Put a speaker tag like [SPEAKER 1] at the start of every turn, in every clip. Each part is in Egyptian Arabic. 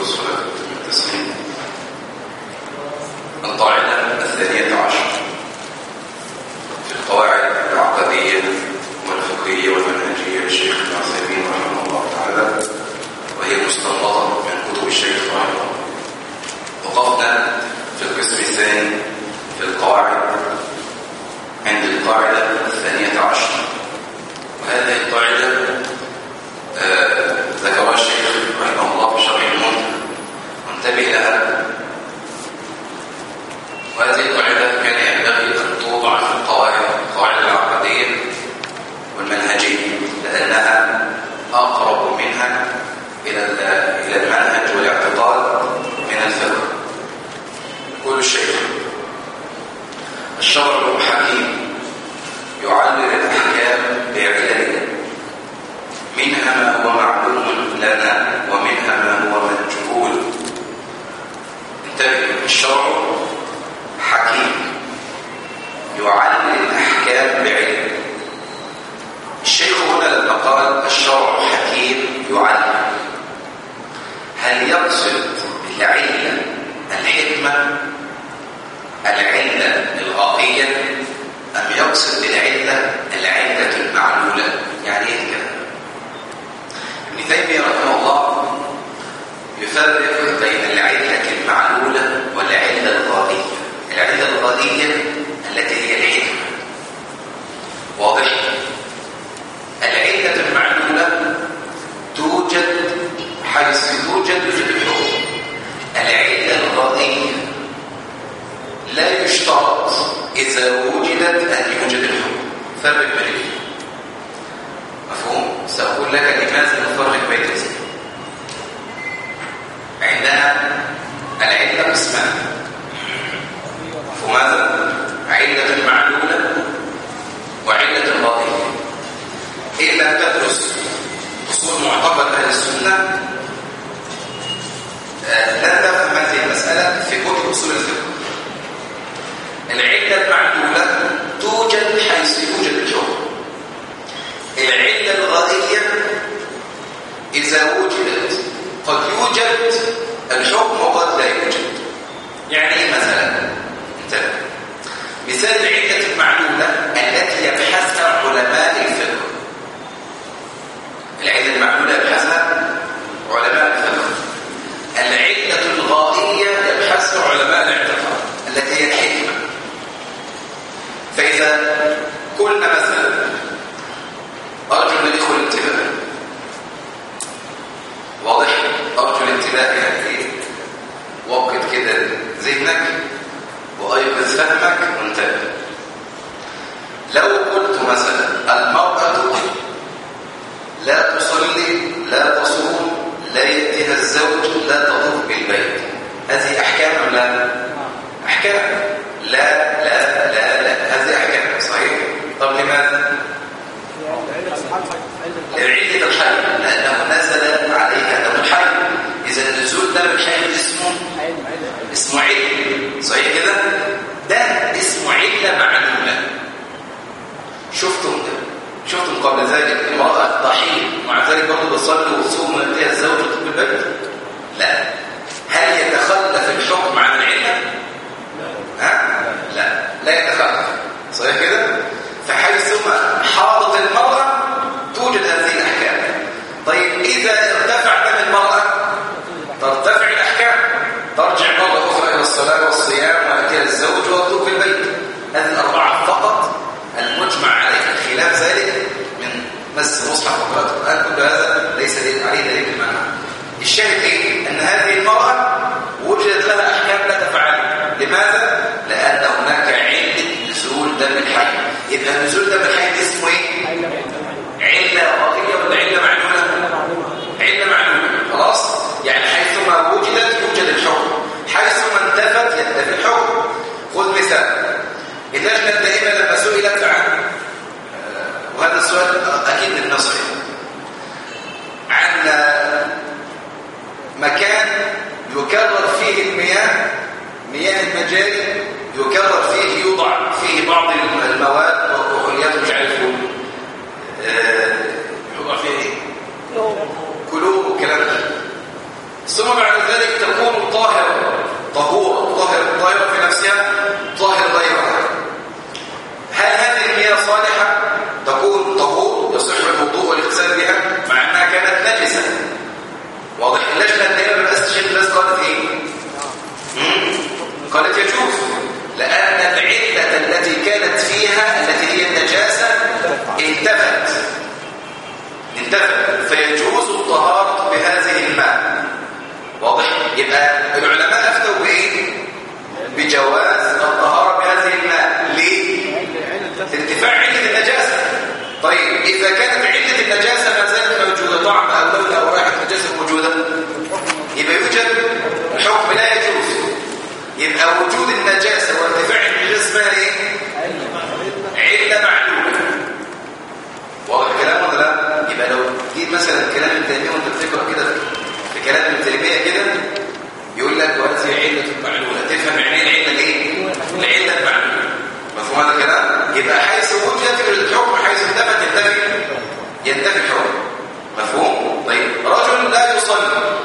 [SPEAKER 1] والصلاة والتسليم القاعدة الثانية عشر في القواعد العقدية والفقهية والمنهجية للشيخ ابن عثيمين رحمه الله تعالى وهي مستنبطة من كتب الشيخ رحمه الله وقفنا في القسم الثاني في القواعد عند القاعدة الثانية عشر وهذه القاعدة آه، ذكرها الشيخ رحمه الله في شرح المنتهى وانتبه لها وهذه القاعدة كان ينبغي أن توضع في القواعد القواعد العقدية والمنهجية لأنها أقرب منها إلى إلى المنهج والاعتقاد من الفقه يقول الشيخ الشرع حكيم يعلل الأحكام بعلل منها ما هو معلوم لنا ومنها ما هو مجهول انتبه الشرع حكيم يعلل الأحكام بعلم الشيخ هنا لما قال الشرع حكيم يعلم هل يقصد بالعلة الحكمة العلة الغائية أم يقصد بالعلة العلة المعلولة يعني ايه كده ابن تيمية رحمه الله يفرق بين العلة المعلولة والعلة الغائية العلة الغائية التي هي الحكمة واضح العلة المعلولة توجد حيث يوجد في الحكم العلة الغائية لا يشترط إذا وجدت أن يوجد الحكم فرق بين مفهوم؟ سأقول لك لماذا نفرق بين الاثنين عندنا العلة قسمان فماذا؟ علة معلولة وعلة غائية إن لم تدرس أصول معتقد أهل السنة لن تفهم هذه المسألة في كتب أصول الفقه العلة المعلولة توجد حيث يوجد الحكم العلة الغائية إذا وجدت قد يوجد الحكم وقد لا يوجد يعني إيه مثلا انتبه مثال العلة المعلولة التي يبحثها علماء الفقه العلة المعلولة يبحثها علماء الفقه العلة الغائية يبحثها علماء الاعتقاد التي هي الحكمة فإذا قلنا مثلا أرجو من الإخوة الانتباه واضح أرجو الانتباه يعني إيه وقت كده ذهنك وأيقظ فهمك وانتبه لو قلت مثلا المرأة لا تصلي لا تصوم لا يأتيها الزوج لا تطوف بالبيت هذه أحكام أم لا؟ أحكام لا لا لا لا هذه أحكام صحيح طب لماذا؟ العلة الحي لأنه نزل عليها دم الحي إذا نزول دم الحي اسمه اسمه علة صحيح كده؟ ده اسمه علة معلولة شفتم ده شفتم قبل ذلك المرأة ضحية ومع ذلك برضه بتصلي وتصوم ويأتيها الزوج وتطلب البيت لا هل يتخلف الحكم عن العلة؟ ها؟ لا لا يتخلف صحيح كده؟ فحيثما حاضت المرأة توجد هذه الأحكام طيب إذا ارتفع دم المرأة ترتفع الأحكام ترجع مرة أخرى إلى الصلاة والصيام ويأتيها الزوج وتطلب البيت هذه الأربعة فقط المجمع عليها خلاف ذلك من مس مصحف وقراءة القرآن كل هذا ليس عليه دليل المنع الشاهد ايه ان هذه المرأة وجدت لها احكام لا تفعل لماذا؟ لان هناك علة نزول دم الحي يبقى نزول دم الحي اسمه ايه؟ علة غائية ولا علة معلولة؟ علة معلولة خلاص؟ يعني حيثما وجدت يوجد الحكم حيثما انتفت ينتفي الحكم خذ مثال اللجنة الدائمة لما سئلت عن وهذا السؤال أكيد للنصر عن مكان يكرر فيه المياه مياه المجاري يكرر فيه يوضع فيه بعض المواد وكحوليات مش عارف يوضع فيه ايه؟ كلور والكلام ده ثم بعد ذلك انتفى فيجوز الطهارة بهذه الماء واضح يبقى العلماء افتوا بايه بجواز الطهارة بهذه الماء ليه ارتفاع علة النجاسة طيب إذا كانت علة النجاسة ما زالت موجودة طعم أو لون أو رائحة نجاسة موجودة يبقى يوجد الحكم لا يجوز يبقى وجود النجاسة وارتفاع النجاسة اسمها ايه؟ علة معلومة واضح الكلام ولا لا؟ يبقى لو جيت مثلا كلام ابن تيمية وانت بتقرا كده في كلام ابن تيمية كده يقول لك وهذه علة معلولة تفهم يعني ايه العلة الايه؟ العلة المعلولة مفهوم هذا الكلام؟ يبقى حيث وجدت الحكم حيث انتفت ينتفي ينتفي الحكم مفهوم؟ طيب رجل لا يصلي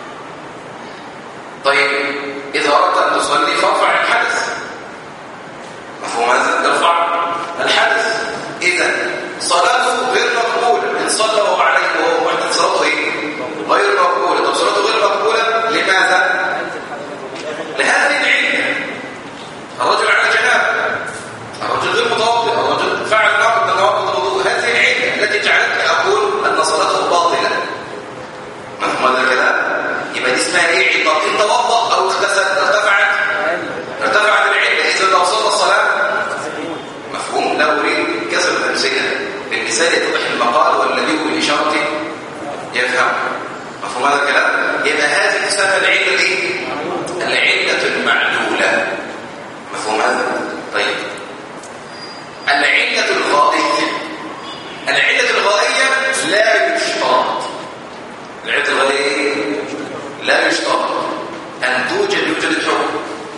[SPEAKER 1] طيب إذا أردت أن تصلي فارفع الحدث مفهوم هذا؟ ارفع الحدث إذا صلاته غير مقبولة إن صلى وهو عليه وهو محدث صلاته إيه؟ غير مقبولة طب صلاته غير مقبولة لماذا؟ لهذه العلة الرجل على جنابه الرجل غير متوضئ الرجل فعل نقض من نواقض الوضوء هذه العلة التي جعلتني أقول أن صلاته باطلة مفهوم هذا الكلام؟ يبقى دي اسمها ايه عطاء ان توضا او اغتسل ارتفعت ارتفعت العله اذا لو صلى الصلاه مفهوم لا اريد كسر الامثله بالمثال يتضح المقال والذي هو الاشاره يفهم مفهوم هذا الكلام يبقى هذه تسمى العله ايه العله المعلوله مفهوم هذا طيب العله الغائيه العله الغائيه لا يشترط العله الغائيه لا يشترط أن توجد يوجد الحكم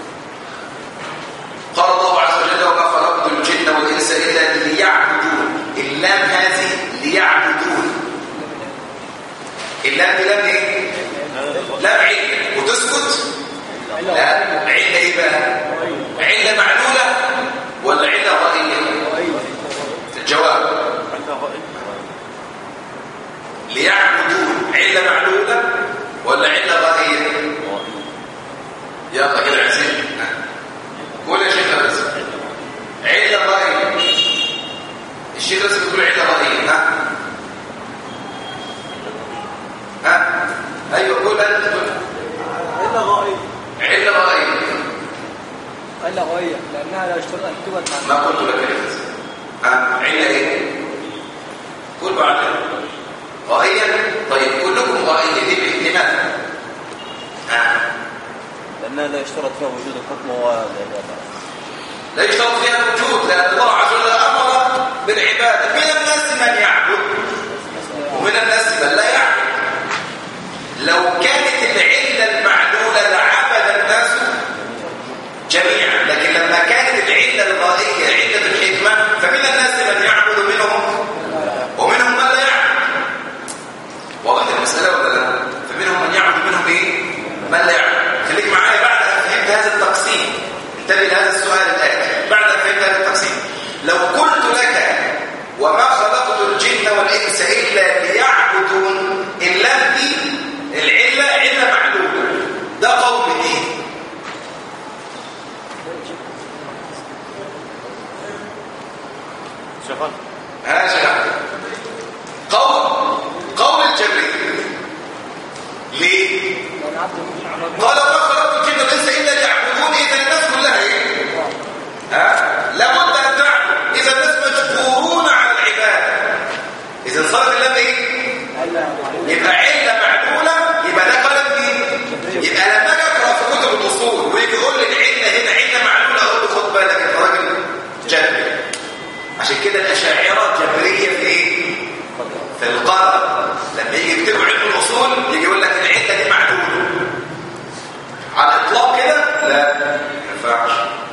[SPEAKER 1] قال الله عز وجل وما خلقت الجن والإنس إلا ليعبدون اللام هذه ليعبدون اللام دي لام ايه؟ لام علة وتسكت؟ لا علة ايه بقى؟ علة معلولة ولا علة غائية؟ الجواب ليعبدون علة معلولة ولا علة غائية يلا كده عزيز قول يا شيخ بس علة غائية الشيخ بس بيقول علة غائية ها ها ايوه قول انت قول
[SPEAKER 2] علة غائية
[SPEAKER 1] علة غائية
[SPEAKER 2] علة غائية لأنها لا يشترط أن توجد
[SPEAKER 1] ما قلت لك يا بس ها علة ايه قول بعدين غائية طيب كلكم غائية دي لماذا ها
[SPEAKER 2] لأنها لا يشترط فيها وجود الحكم و
[SPEAKER 1] لا يشترط فيها الوجود لأن الله عز وجل أمر بالعبادة من الناس من يعبد ومن الناس من لا يعبد لو كانت العلة المعلولة لعبد الناس جميعا لكن لما كانت العلة الغائية علة الحكمة فمن الناس من يعبد منهم ومنهم من لا يعبد واضح المسألة ولا لا؟ فمنهم من يعبد منهم ايه؟ من لا يعبد خليك معايا بعد أن فهمت هذا التقسيم انتبه لهذا السؤال الآتي بعد أن فهمت هذا التقسيم لو قلت لك وما خلقت الجن والإنس إلا ليعبدون اللام دي العلة علة معلومة ده قول ايه؟
[SPEAKER 2] شغال
[SPEAKER 1] ها شغال قول قول الجبري ليه؟ قال ما خلقت الجن والانس الا ليعبدون اذا الناس كلها ايه؟ ها؟ لابد ان تعبد اذا الناس مجبورون على العباده اذا صارت اللام ايه؟ يبقى عله معلوله يبقى ده قلم مين؟ يبقى لما اجي اقرا في كتب الاصول ويجي يقول لي العله هنا عله معلوله اقول له خد بالك انت راجل جبري عشان كده الاشاعره جبريه في ايه؟ في القدر لما يجي يكتبوا علم الاصول يجي يقول لك العله دي معلوله على الاطلاق كده لا ما ينفعش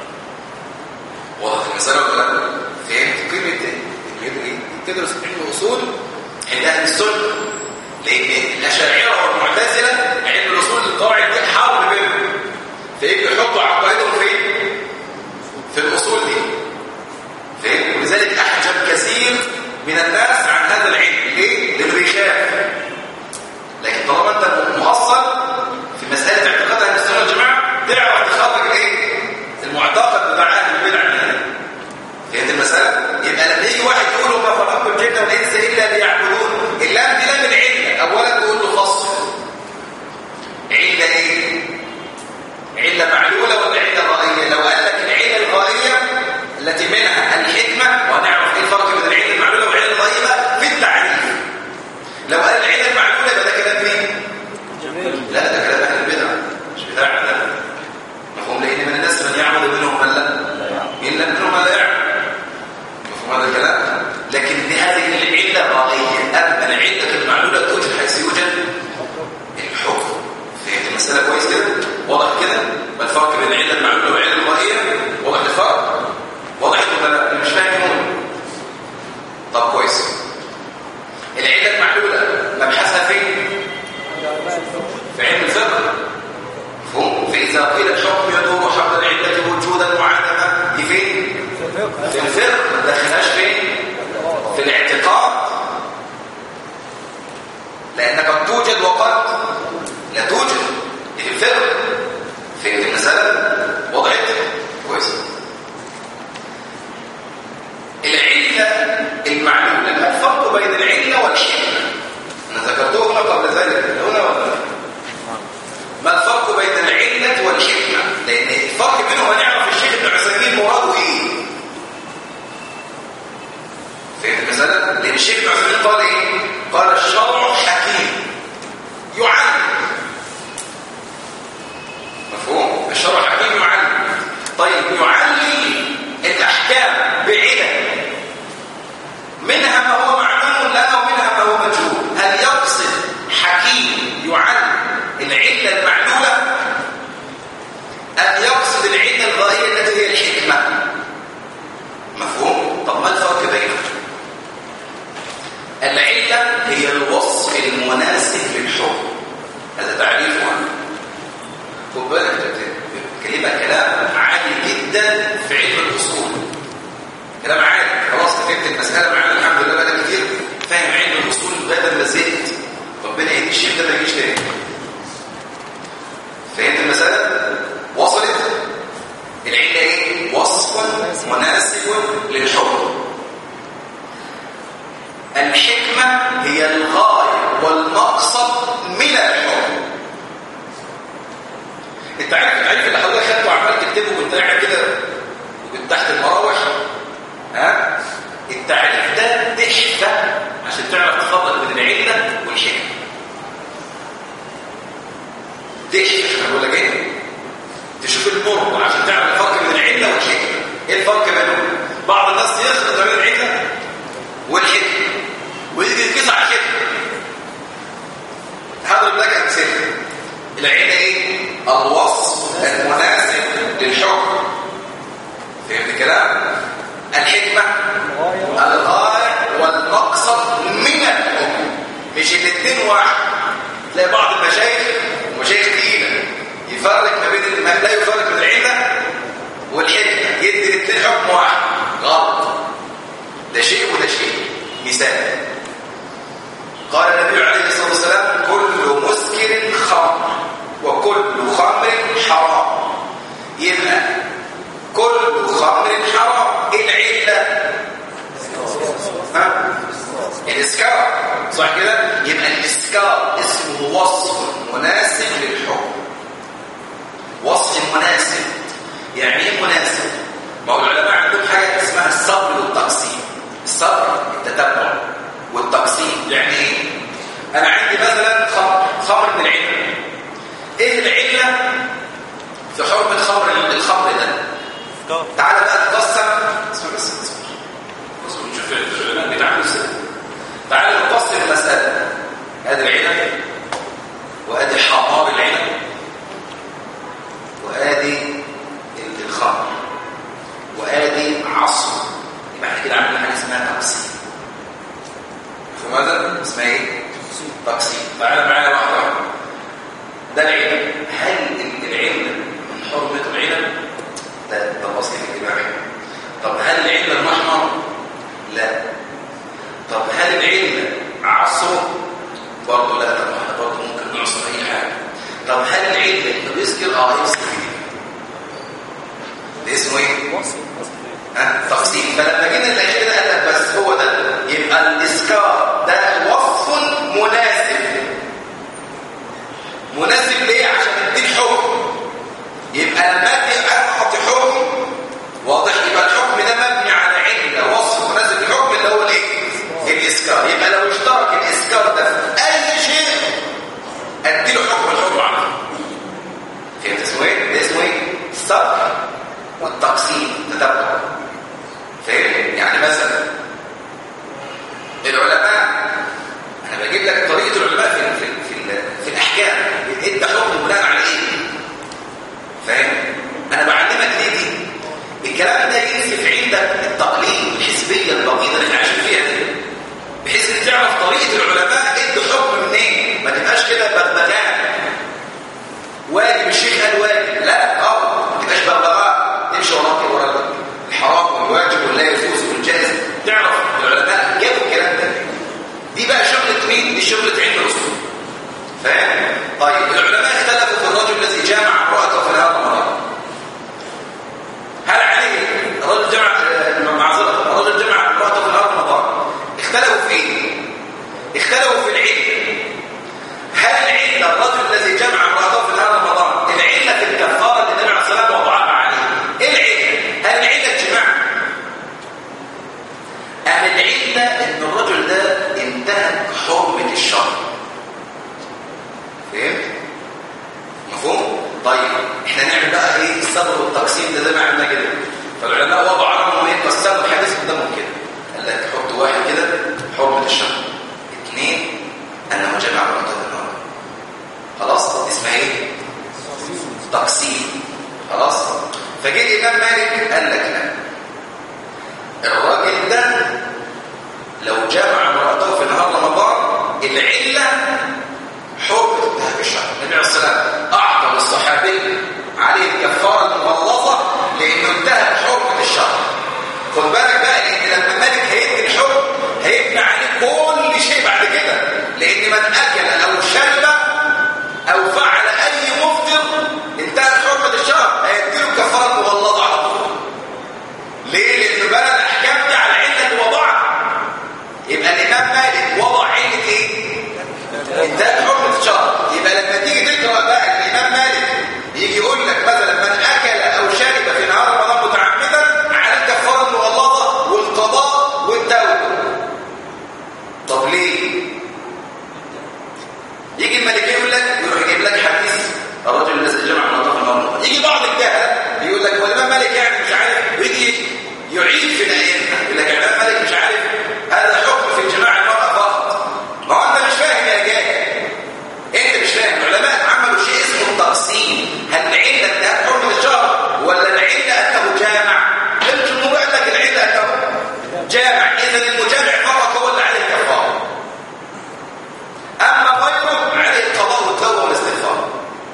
[SPEAKER 1] واضح المساله ولا لا فهمت قيمه ايه تدرس علم الاصول عند اهل السنه لان الاشاعره والمعتزله علم الاصول القواعد دي حرب بينهم فيجي يحطوا عقائدهم فين في الاصول دي فهمت ولذلك احجب كثير من الناس عن هذا العلم ليه لانه بيخاف لكن طالما انت مؤصل في مساله اعتقاد اهل السنه والجماعه تعرف تخرج الايه المعتقد بتاع اهل البدع من هنا فهمت المساله يبقى لما يجي واحد يقول ما خلقت الجن والانس الا ليعبدون الا المعلولة ما الفرق بين العلة والحكمة أنا ذكرته هنا قبل ذلك هنا ولا لا؟ ما الفرق بين العلة والحكمة لأن الفرق بينهم هنعرف الشيخ ابن عثيمين مراده إيه فهمت المسألة؟ لأن الشيخ ابن عثيمين قال إيه؟ قال الشرع حكيم يعلم مفهوم؟ الشرع حكيم يعلم طيب يعلم الأحكام بعلم منها ما هو معلوم لنا ومنها ما هو مجهول هل يقصد حكيم يعلم العلة المعلولة أم يقصد العلة الظاهرة التي هي الحكمة مفهوم؟ طب ما الفرق بينهم؟ العلة هي الوصف المناسب للحكم هذا تعريفها خد بالك كلمة كلام عالي جدا في علم الأصول كلام عالي خلاص فهمت المسألة معانا الحمد لله بقى كتير فاهم علم الأصول بدل ما زهقت ربنا يهدي الشيخ ده ما يجيش تاني فهمت المسألة؟ وصلت العلة ايه؟ وصف مناسب للحكم الحكمة هي الغاية والمقصد من الحكم انت عارف التعريف اللي حضرتك خدته وعمال تكتبه وانت قاعد كده وكنت تحت المراوح ها التعريف ده تحفه عشان تعرف تفضل بين العله والحكمه تحفه انا بقول لك ايه تشوف المر عشان تعرف الفرق بين العله والحكمه ايه الفرق بينهم بعض الناس يخلط بين العله والحكمه ويجي يركز على الحكمه هذا لك امثله العله ايه الوصف المناسب للحكم فهمت الكلام الحكمه الغايه والمقصد من الحكم مش الاثنين واحد تلاقي بعض المشايخ ومشايخ تقيله يفرق ما بين ما لا يفرق بين العله والحكمه يدي الاثنين حكم واحد غلط ده شيء وده شيء مثال قال النبي عليه الصلاه والسلام كل مسكر خمر وكل خمر حرام يبقى كل خمر حرام العله ها الاسكار صح كده يبقى الاسكار اسمه وصف مناسب للحكم وصف مناسب يعني ايه مناسب ما هو العلماء عندهم حاجه اسمها الصبر والتقسيم الصبر التتبع والتقسيم يعني ايه انا عندي مثلا خمر خمر من العلم ايه العله في حكم الخمر الخمر ده تعالى بقى تقسم اسمع بس اسمع بص نشوف العلماء بيتعاملوا ازاي تعالى نقسم المساله ادي العنب وادي حمار العنب وادي الخمر وادي عصر يبقى احنا كده عملنا حاجه اسمها تقسيم مفهوم هذا اسمها ايه تقسيم تعالى معايا واحده واحده ده العلم هل العلم من حرمه العلم ده ده الاصل الاجتماعي طب هل العلم محمر لا طب هل العلم عصر برضه لا طب احنا برضه ممكن نعصر اي حاجه طب هل العلم اللي بيسكر اه يسكر ده اسمه ايه ها تقسيم فلما جينا نلاقي كده قال لك بس هو ده يبقى الاسكار ده وصف مناسب مناسب ليه عشان اديك حكم يبقى لما ادي اعطي حكم واضح يبقى الحكم ده مبني على عله وصف الصبر والتقسيم ده زي ما عملنا كده فالعلماء وضعوا عنهم ايه قسموا الحديث قدامهم كده قال لك حط واحد كده حرمه الشهر اثنين انه جمع مرتب النار خلاص اسمها ايه تقسيم خلاص فجه الامام مالك قال لك لا الراجل ده لو جمع امراته في نهار رمضان العله حكم انتهاك الشهر النبي عليه الصلاه والسلام اعطى للصحابي عليه الكفاره المغلظه لانه انتهك حرمه الشهر خد بالك بقى ان لما الملك هيدي الحكم هيبني عليه كل شيء بعد كده لان من اكل او شرب او فعل اي مفطر انتهت حرمه الشهر هيديله الكفاره المغلظه على طول ليه لان بنى الاحكام دي على عله اللي وضعها يبقى الامام مالك وضع عله ايه انتهت حرمه الشهر يبقى لما تيجي تقرا بقى الامام مالك يجي يقول لك مثلا من اكل او شرب في نهار رمضان متعمدا على الكفاره المغلظه والقضاء والتوبه طب ليه يجي الملكي يقول لك ويروح يجيب لك حديث الرجل الذي جمع المرأة في النار يجي بعض الجهل يقول لك والامام مالك يعني مش عارف ويجي يعيد في الائمه يقول لك الامام مالك مش عارف هذا حكم في جماع المرأة فقط ما هو انت مش فاهم يا جاهل انت مش فاهم العلماء عملوا شيء اسمه التقسيم هل العله انتهت حرمه الشهر ولا العله انه جامع الجمهور قال لك العله انه جامع اذا المجامع فقط هو اللي عليه الكفاره اما غيره عليه القضاء والتوبه والاستغفار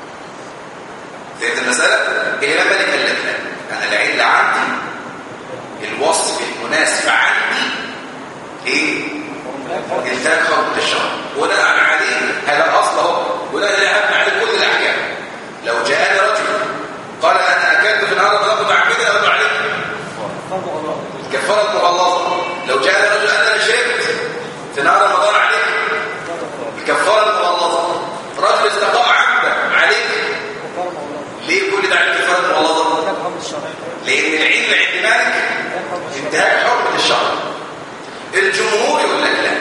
[SPEAKER 1] فهمت المساله الامام مالك قال لك لا انا العله عندي الوصف المناسب عندي ايه انتهاك حرمه الشهر بناء عليه هذا الاصل اهو بناء عليه هبنى عليه كل الاحكام لو جاءني رجل قال انا اكلت في النهار رمضان متعمدا ارد عليك الكفاره المغلظه لو جاءني رجل انا شربت في نهار رمضان عليك الكفاره المغلظه رجل استقام عمدا عليك ليه كل ده عليك الكفاره المغلظه لان العلم عند مالك انتهاك حرمه الشهر الجمهور يقول لك لا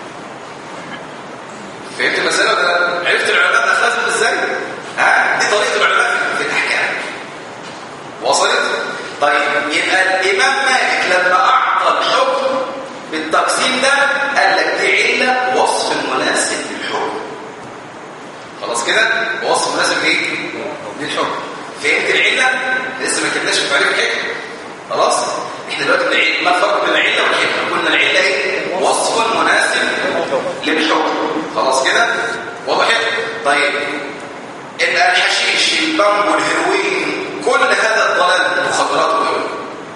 [SPEAKER 1] فهمت المسألة ولا عرفت العلماء أخذهم ازاي؟ ها؟ دي طريقة العلماء في الأحكام وصلت؟ طيب يبقى الإمام مالك لما أعطى الحكم بالتقسيم ده قال لك دي علة وصف مناسب للحكم خلاص كده؟ وصف مناسب لإيه؟ للحكم فهمت العلة؟ لسه ما كناش في تعريف الحكم خلاص؟ احنا دلوقتي العلة ما الفرق بين العلة والحكمة؟ قلنا العلة ايه؟ وصف مناسب للحكم خلاص كده؟ وضحت؟ طيب يبقى الحشيش البامبو الهيروين كل هذا الضلال المخدرات والهيروين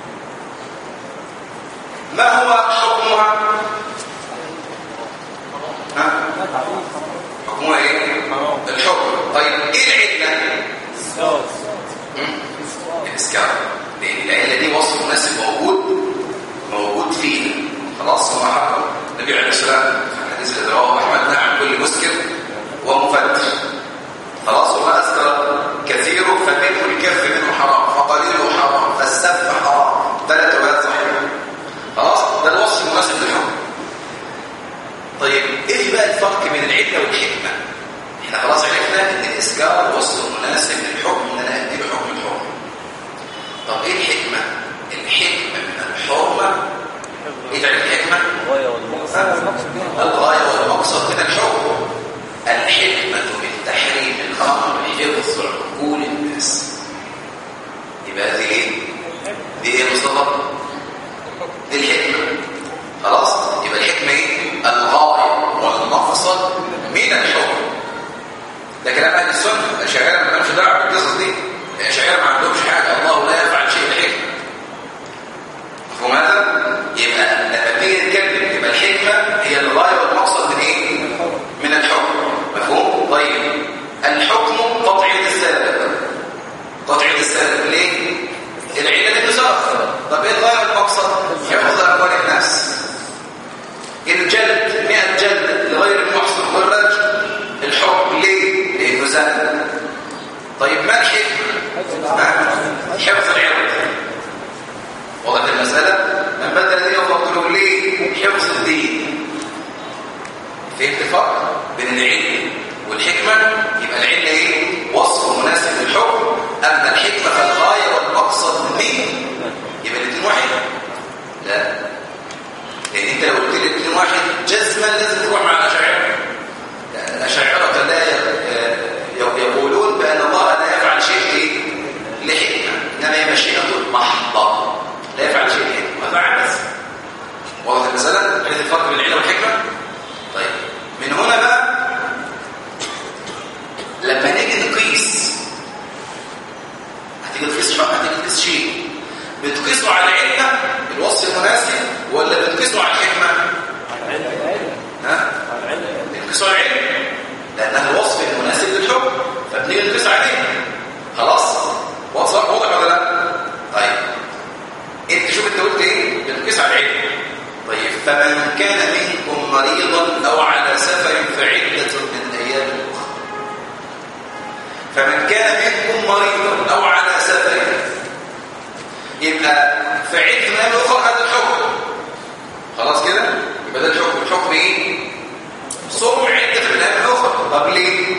[SPEAKER 1] ما هو حكمها؟ ها؟ حكمها ايه؟ الحكم طيب ايه العلة؟ الاسكار لان العله دي وصف مناسب موجود موجود فيه خلاص هو حرم النبي عليه الصلاه والسلام في الحديث الذي رواه احمد نهى عن كل مسكر ومفتر خلاص وما اذكر كثير فمنه الكف منه حرام فقليله حرام فالسب حرام ثلاث روايات صحيحه خلاص ده الوصف المناسب للحكم طيب ايه بقى الفرق بين العله والحكمه احنا خلاص عرفنا ان الاسكار وصف مناسب للحكم ان انا ادي له حكم الحكم طب ايه الحكمه الحكمه من الحرمه ايه تعرف الحكمه
[SPEAKER 2] الغاية والمقصد
[SPEAKER 1] الغايه والمقصد من الحكم الحكمه من تحريم الخمر حفظ عقول الناس يبقى دي ايه دي ايه يا مصطفى دي الحكمه خلاص يبقى الحكمه ايه الغايه والمقصد من الحكم ده كلام اهل السنه الاشاعره ما لهمش دعوه بالقصص دي الاشاعره ما عندهمش حاجه الله لا يفعل شيء الحكمه مفهوم هذا يبقى لما تيجي نتكلم يبقى الحكمه هي الغايه والمقصد من ايه من الحكم مفهوم طيب الحكم قطعيه السابق قطعيه السابق ليه العله دي تسافر طب ايه الغايه والمقصد حفظ اموال الناس الجلد 100 جلد لغير المحصن والرجل الحكم ليه لانه زاد طيب ما الحكمه حفظ العرض وضعت المساله من بدل دين فقتلوا ليه حفظ الدين فهمت الفرق بين العلم والحكمه يبقى العله ايه وصف مناسب للحكم اما الحكمه فالغايه واحد جزما لازم تروح مع الاشاعره الاشاعره لا ي- يقولون بان الله لا يفعل شيء ايه لحكمه انما هي مشيئه محضه لا يفعل شيء لحكمه هذا عبث واضح المساله عرفت الفرق بين العلم والحكمه طيب من هنا بقى لما نيجي نقيس هتيجي تقيس شيء هتيجي تقيس شيء بتقيسه على العلة الوصف المناسب ولا بتقيسه على الحكمة ها بتقيسه على العلم لأنها الوصف المناسب للحكم فبنيجي نقيس عليه خلاص واضح واضح ولا لا طيب انت شوف انت قلت ايه بنقيس على العلم طيب فمن كان منكم مريضا او على سفر فعدة من ايام اخرى فمن كان منكم مريضا او على سفر يبقى فعدة من ايام اخرى هذا الحكم خلاص كده يبقى ده الحكم الحكم ايه صوم عدة من ايام اخرى طب ليه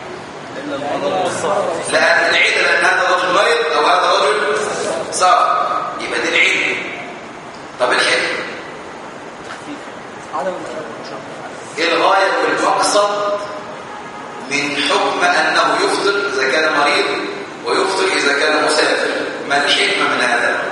[SPEAKER 1] لأن العيد لأن هذا رجل مريض أو هذا رجل صار يبقى دي العيد طب الحكم
[SPEAKER 2] عدم
[SPEAKER 1] ايه الغاية والمقصد من حكم أنه يفطر إذا كان مريض ويفطر إذا كان مسافر ما الحكمة من هذا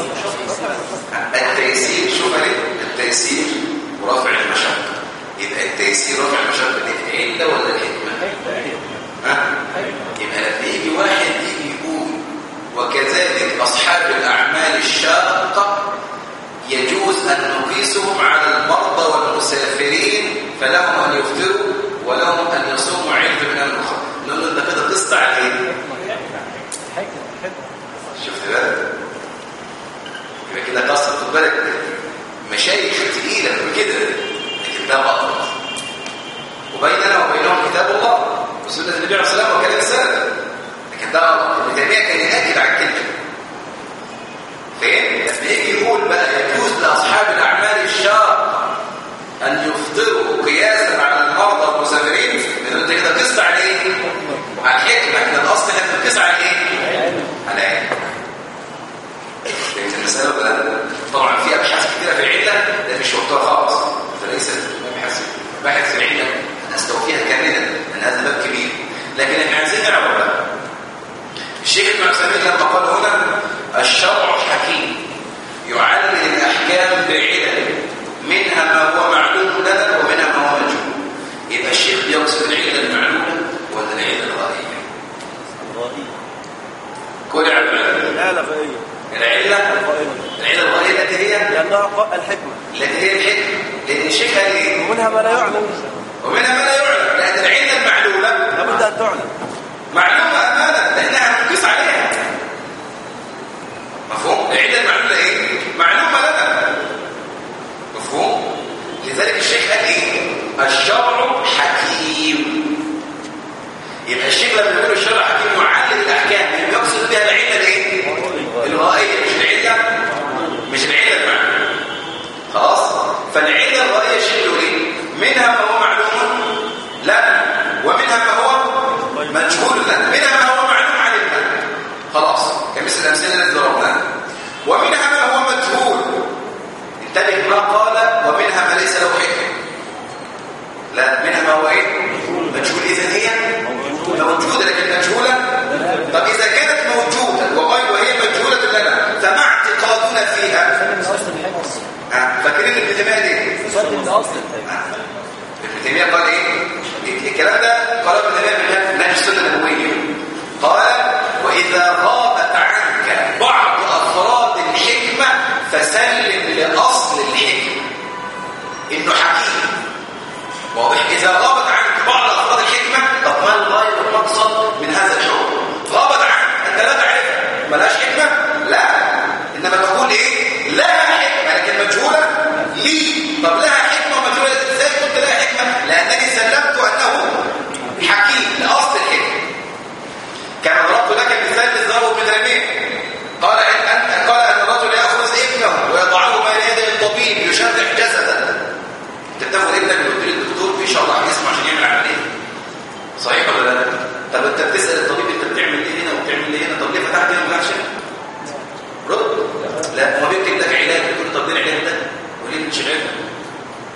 [SPEAKER 1] التيسير شوف ليه التيسير ورفع المشقة يبقى التيسير رفع المشقة دي العلة ولا الحكمة ها؟ يبقى لما يجي واحد يجي يقول وكذلك أصحاب الأعمال الشاقة يجوز أن نقيسهم على المرضى والمسافرين فلهم أن يفطروا ولهم أن يصوموا عيد من الأخرى نقول له أنت كده قست على إيه؟
[SPEAKER 2] حكمة حكمة
[SPEAKER 1] شفت بقى؟ يبقى كده قصة خد بالك مشايخ تقيلة من كده لكن ده باطل وبيننا وبينهم كتاب الله وسنة النبي عليه الصلاة والسلام وكلام السلف لكن ده غلط ابن تيمية كان يأكد على الكلمة فين؟ لما يجي يقول بقى يجوز لأصحاب الأعمال الشاقة أن يفطروا قياسا على المرضى والمسافرين لأن أنت كده قست على إيه؟ على الحكمة احنا الأصل احنا بنقيس على إيه؟ على علم فهمت المسألة ولا لا؟ طبعا في أبحاث كتيرة في العلة ده مش وقتها خالص فليست أبحاث باحث في العلة أن أستوفيها كاملا لأن هذا باب كبير لكن احنا عايزين نعرف بقى الشيخ ابن عثيمين لما قال هنا الشرع حكيم يعلل الأحكام بعلل منها ما هو معلوم لنا ومنها ما هو مجهول يبقى الشيخ بيقصد العلة المعلومة ولا العلة الغائية؟ كل علم
[SPEAKER 3] لا لغوية
[SPEAKER 1] العلة العلة الغائية التي هي
[SPEAKER 3] لأنها ق- الحكمة
[SPEAKER 1] التي هي الحكمة لأن الشيخ قال إيه؟
[SPEAKER 3] ومنها ما لا يعلم
[SPEAKER 1] ومنها ما لا يعلم لأن العلة المعلولة
[SPEAKER 3] لابد أن تعلم
[SPEAKER 1] معلومة أمانة لأنها هنقيس عليها مفهوم؟ العلة المعلولة إيه؟ معلومة لنا مفهوم؟ لذلك الشيخ قال إيه؟ الشرع حكيم يبقى الشيخ لما يقول الشرع حكيم يعلم الأحكام اللي بيقصد بها العلة الإيه؟ الغائية مش العلة مش العلة المعلومة خلاص؟ فالعلة الغائية الشيخ يقول إيه؟ منها ما هو معلوم لا ومنها ما هو مجهول لنا منها ما هو معلوم عن المال خلاص كمثل الأمثلة التي ضربناها ومنها ما هو مجهول انتبه ما قال ومنها ما ليس له حكم لا منها ما هو ايه مجهول اذا هي موجوده لكن مجهوله طب اذا كانت موجوده وغير وهي مجهوله لنا فما اعتقادنا فيها
[SPEAKER 2] من أصل الحكمة
[SPEAKER 1] ها، فاكرين ابن تيميه دي
[SPEAKER 2] فرد من أصل
[SPEAKER 1] ابن تيميه قال ايه الكلام ده قال ابن تيميه في نهج السنه النبويه قال واذا غابت عنك بعض افراد الحكمه فسلم لاصل الحكمه انه حكيم واضح اذا غابت عنك بعض افراد الحكمه طب ما الغايه والمقصد من هذا الحكم غابت عنك انت لا تعرفها ملهاش حكمه لا انما تقول ايه لها حكمه لكن مجهوله لي طب لها حكمه ومجهوله ازاي قلت لها حكمه لانني سلمت انه حكيم لاصل الحكمه كما ضربت لك مثال للضرب بن ربيع قال ان أنت قال ان الرجل ياخذ ابنه ويضعه بين يدي الطبيب يشرح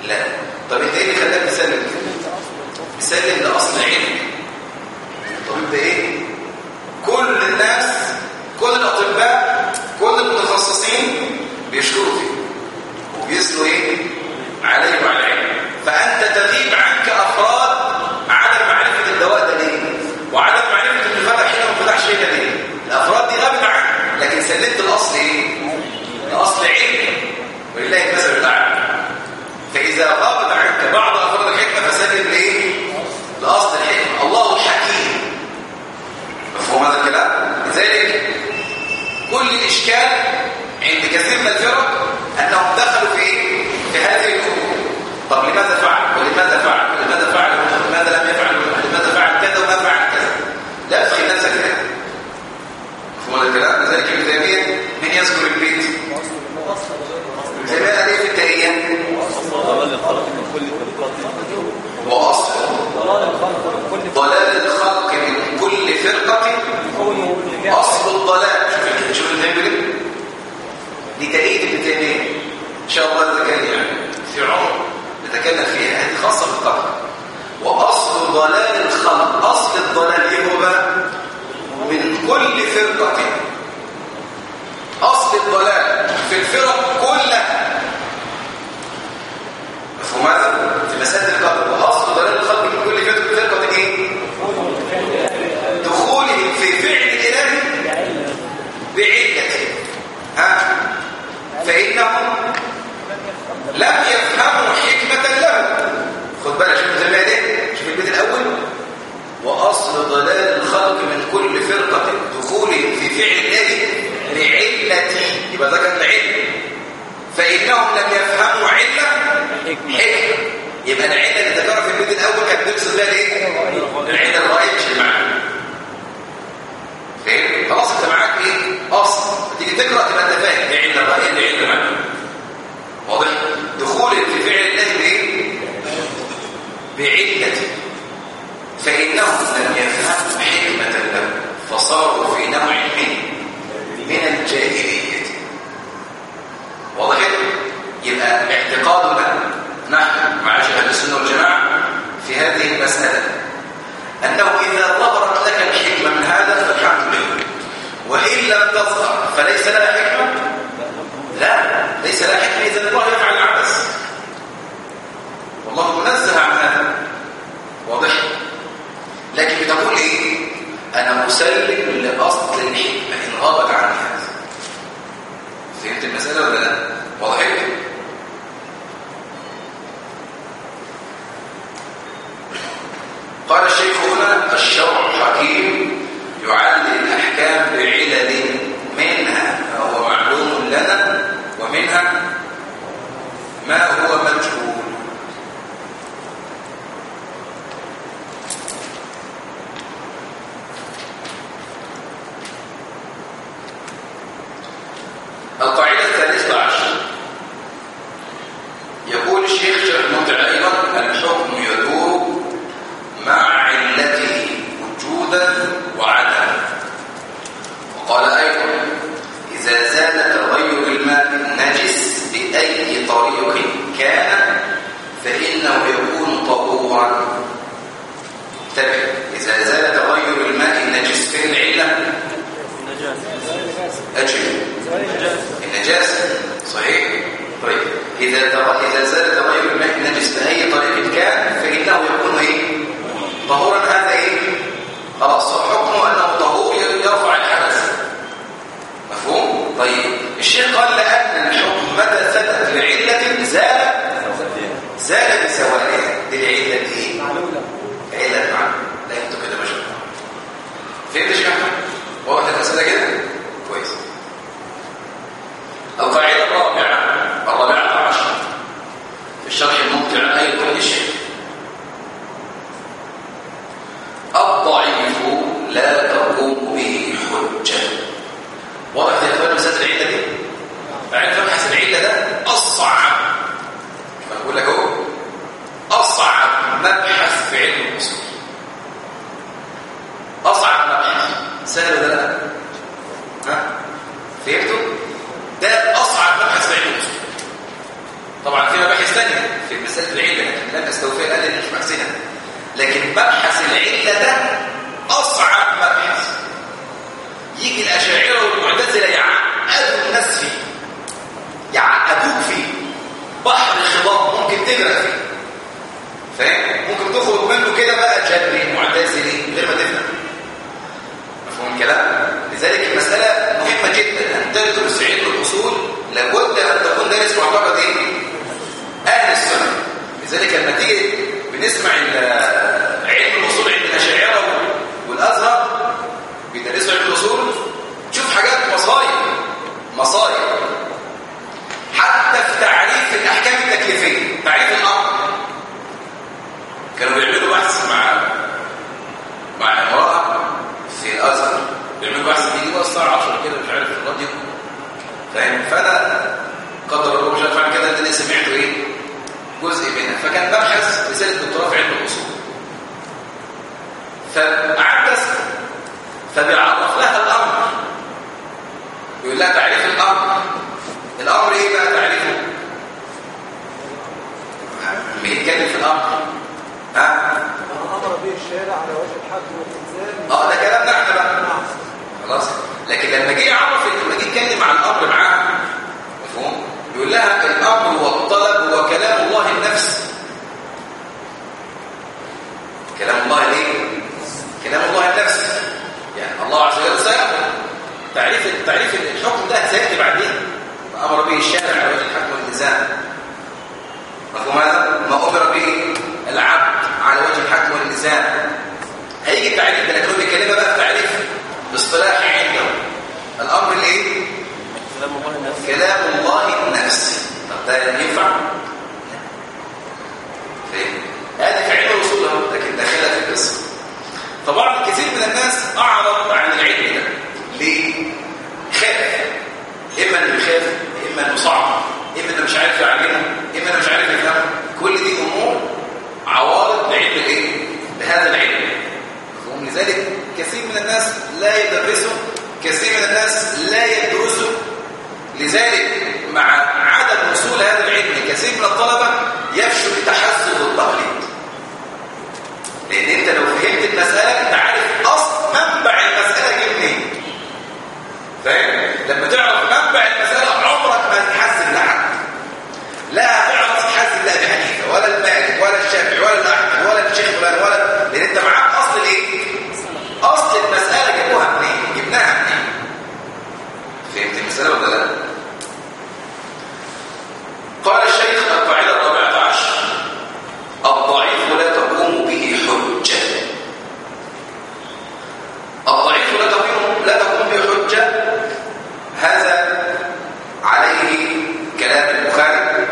[SPEAKER 1] لا طب انت ايه اللي خلاك تسلم كده تسلم لاصل علم طب انت ايه كل الناس كل الاطباء كل المتخصصين بيشكروا فيه وبيسلوا ايه عليه وعلى علم فانت تغيب عنك افراد عدم معرفه الدواء ده ليه وعدم معرفه ان فتح هنا وما فتحش هنا ليه الافراد دي غابت عنك لكن سلمت الاصل ايه الاصل علم ولله المثل الاعلى فاذا غابت عنك بعض افراد الحكمه فسلم لايه لاصل الحكمه الله حكيم مفهوم هذا الكلام لذلك كل الاشكال عند كثير من الفرق انهم دخلوا في ايه في هذه الامور طب لماذا فعل ولماذا فعل ولماذا فعل ولماذا لم يفعل ولماذا فعل كذا وما فعل كذا لا تدخل نفسك كده مفهوم هذا الكلام لذلك ابن تيميه من يذكر البيت زي ما قال ايه في التهيئه
[SPEAKER 3] ضلال الخلق من كل فرقة
[SPEAKER 1] واصل
[SPEAKER 2] ضلال الخلق كل
[SPEAKER 1] ضلال الخلق من كل فرقه
[SPEAKER 2] كونه جميع
[SPEAKER 1] اصل الضلال شوف شوف ابن تيميه بيقول دي تأييد ابن تيميه ان شاء الله اذا كان يعني في عمر نتكلم فيها هذه خاصه بالقدر واصل ضلال الخلق اصل الضلال ايه هو بقى من كل فرقه اصل الضلال في الفرق كلها مفهوم هذا في مساله القدر واصل ضلال الخلق من كل فرقه فرقه ايه دخولهم في فعل الإله بعلته ها فإنهم لم يفهموا حكمة له خد بالك شوف زي ما ده شوف البيت الأول وأصل ضلال الخلق من كل فرقة دخولهم في فعل الإله بعلته يبقى ده كان العلم فإنهم لم يفهموا علة حكمة يبقى العلة اللي ذكرها في البيت الأول كانت نقصد بها الايه؟ العلة الغائب مش المعنى فاهم خلاص انت معاك ايه اصل تيجي تقرا تبقى انت فاهم ده علم الراي ده علم معنى واضح دخول في فعل الله بايه بعلته فانهم لم يفهموا حكمه له فصاروا في نوع من من الجاهليه واضح يبقى اعتقادنا نحن معاشر اهل السنه والجماعه في هذه المساله أنه إذا ظهرت لك الحكمة من هذا فالحمد لله وإن لم تظهر فليس لها حكمة لا ليس لها حكمة إذا الله يفعل العبث والله منزه عن هذا واضح لكن بتقول إيه أنا مسلم لأصل الحكمة إن غابت عني هذا فهمت المسألة ولا لا واضح قال الشيخ هنا الشرع حكيم يعلل الأحكام بعلل منها ما هو معلوم لنا ومنها ما هو مجهول القاعدة الثالثة عشر يقول الشيخ شيخ ممتع أيضا الحكم يدور مع علته وجودا وعدما وقال أيضا إذا زال تغير الماء النجس بأي طريق كان فإنه يكون طهورا انتبه إذا زال تغير الماء النجس في العلة أجل النجاسة صحيح طيب إذا تغ... إذا زال تغير الماء النجس بأي طريق كان فإنه يكون إيه طهورا هذا إيه خلاص حكمه أنه طهور يرفع الحدث مفهوم طيب الشيخ قال لأن الحكم متى ثبت لعلة زال زال بزوالها دي العلة دي إيه
[SPEAKER 2] معلولة
[SPEAKER 1] علة معنى لا يمكن كده بشر فهمت يا شيخ أحمد واضح الأسئلة كده كويس القاعدة الرابعة الرابعة عشر في الشرح الممتع أيضا للشيخ الضعيف لا تقوم به حجة واضح يا اخوان مسألة العلة دي؟ عارف مبحث العلة ده أصعب ما بقول لك اهو أصعب مبحث في علم الأصول أصعب مبحث سهل ولا لا؟ ها؟ فهمتوا؟ ده أصعب مبحث في علم الأصول طبعا في مباحث ثانيه في مساله العله لكن لم استوفيها الان لأني مش محسنها لكن مبحث العله ده اصعب مبحث يجي الاشاعره والمعتزله يعقدوا الناس فيه يعقدوك فيه بحر خضاب ممكن تغرق فيه فاهم ممكن تخرج منه كده بقى جبري معتزلي من غير ما تفهم مفهوم الكلام لذلك المساله مهمه جدا ان تدرس علم الاصول لابد ان تكون دارس معتقد ايه اهل السنه لذلك لما تيجي بنسمع ال- علم الاصول عند الاشاعره والازهر بيدرسوا علم الاصول تشوف حاجات مصايب مصايب حتى في تعريف الاحكام التكليفيه تعريف الامر كانوا بيعملوا بحث مع مع امراه في الازهر بيعملوا بحث بيجي بقى الساعه 10 كده مش عارف في الراديو فاهم فانا قدر الله مش عارف أعمل كده اللي سمعته ايه جزء منها فكان ببحث رساله دكتوراه في علم الاصول فقعدت اسال فبيعرف لها الامر يقول لها تعريف الامر الامر ايه بقى تعريفه بيتكلم في الامر ها
[SPEAKER 2] امر به الشارع على وجه الحد والالزام
[SPEAKER 1] اه ده كلامنا احنا بقى
[SPEAKER 2] نعم
[SPEAKER 1] خلاص لكن لما جه يعرف لما جه يتكلم عن الامر معاها مفهوم يقول لها الامر والطلب هو كلام الله النفس كلام الله الايه كلام الله النفس يعني الله عز وجل سيامر تعريف تعريف الحكم ده سياتي بعدين امر به الشارع على وجه الحكم والالتزام مفهوم هذا ما امر به العبد على وجه الحكم والالتزام هيجي التعريف ده لكن بيتكلمها بقى في تعريف باصطلاحي عنده الامر الايه
[SPEAKER 3] كلام الله الناس
[SPEAKER 1] كلام الله النفسي طب ده ينفع فاهم هذه في علم الاصول اهو لكن داخلها في القصه طبعا كثير من الناس اعرض عن العلم ده ليه خاف اما انه يخاف اما انه صعب اما انه مش عارف يعلمه اما انه مش عارف يفهمه كل دي امور عوارض لعلم الايه لهذا العلم مفهوم لذلك كثير من الناس لا يدرسوا كثير من الناس لا يدرسوا لذلك مع عدم وصول هذا العلم كثير من الطلبة يفشل التحسن والتقليد لأن أنت لو فهمت المسألة أنت عارف أصل منبع المسألة جه منين فاهم؟ لما تعرف منبع المسألة عمرك ما تتحسن لحد لا تعرف تتحسن لا بحنيفة ولا المالك ولا الشافعي ولا الأحمد ولا الشيخ فلان ولا لأن أنت معاك أصل الإيه؟ أصل المسألة جابوها منين؟ جبناها منين؟ فهمت المسألة ولا لا؟ قال الشيخ القاعدة الرابعة عشر الضعيف لا تقوم به حجة الضعيف لا تقوم لا تقوم به حجة هذا عليه كلام البخاري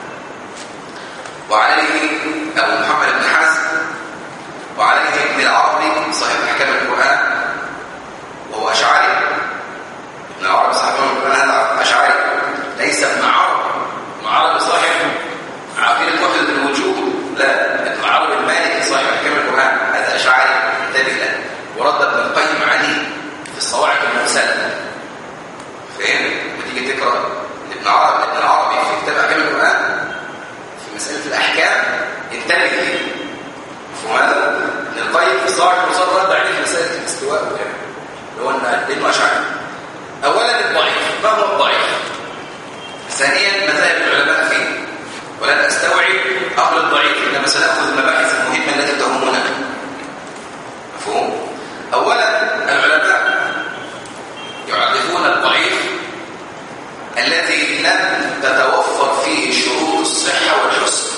[SPEAKER 1] وعليه أبو محمد بن حزم وعليه ابن العربي صاحب أحكام القرآن وهو أشعري ابن العربي صاحب القرآن هذا أشعري ليس ابن عربي ابن عربي صاحب عقيدة وحدة الوجود لا ابن عربي المالكي صاحب أحكام القرآن هذا أشعري انتبه له ورد ابن القيم عليه في الصواعق المرسلة فاهم؟ وتيجي تقرأ ابن عربي ابن العربي في كتاب أحكام القرآن في مسألة الأحكام انتبه ليه مفهوم هذا؟ ابن القيم في الصواعق المرسلة رد عليه في مسألة الاستواء وكده اللي هو إن- لأنه أشعري أولا الضعيف ما هو الضعيف؟ ثانيا مذاهب العلماء فيه ولن استوعب امر الضعيف انما سناخذ المباحث المهمه التي تهمنا مفهوم اولا العلماء يعرفون الضعيف الذي لم تتوفر فيه شروط الصحه والحسن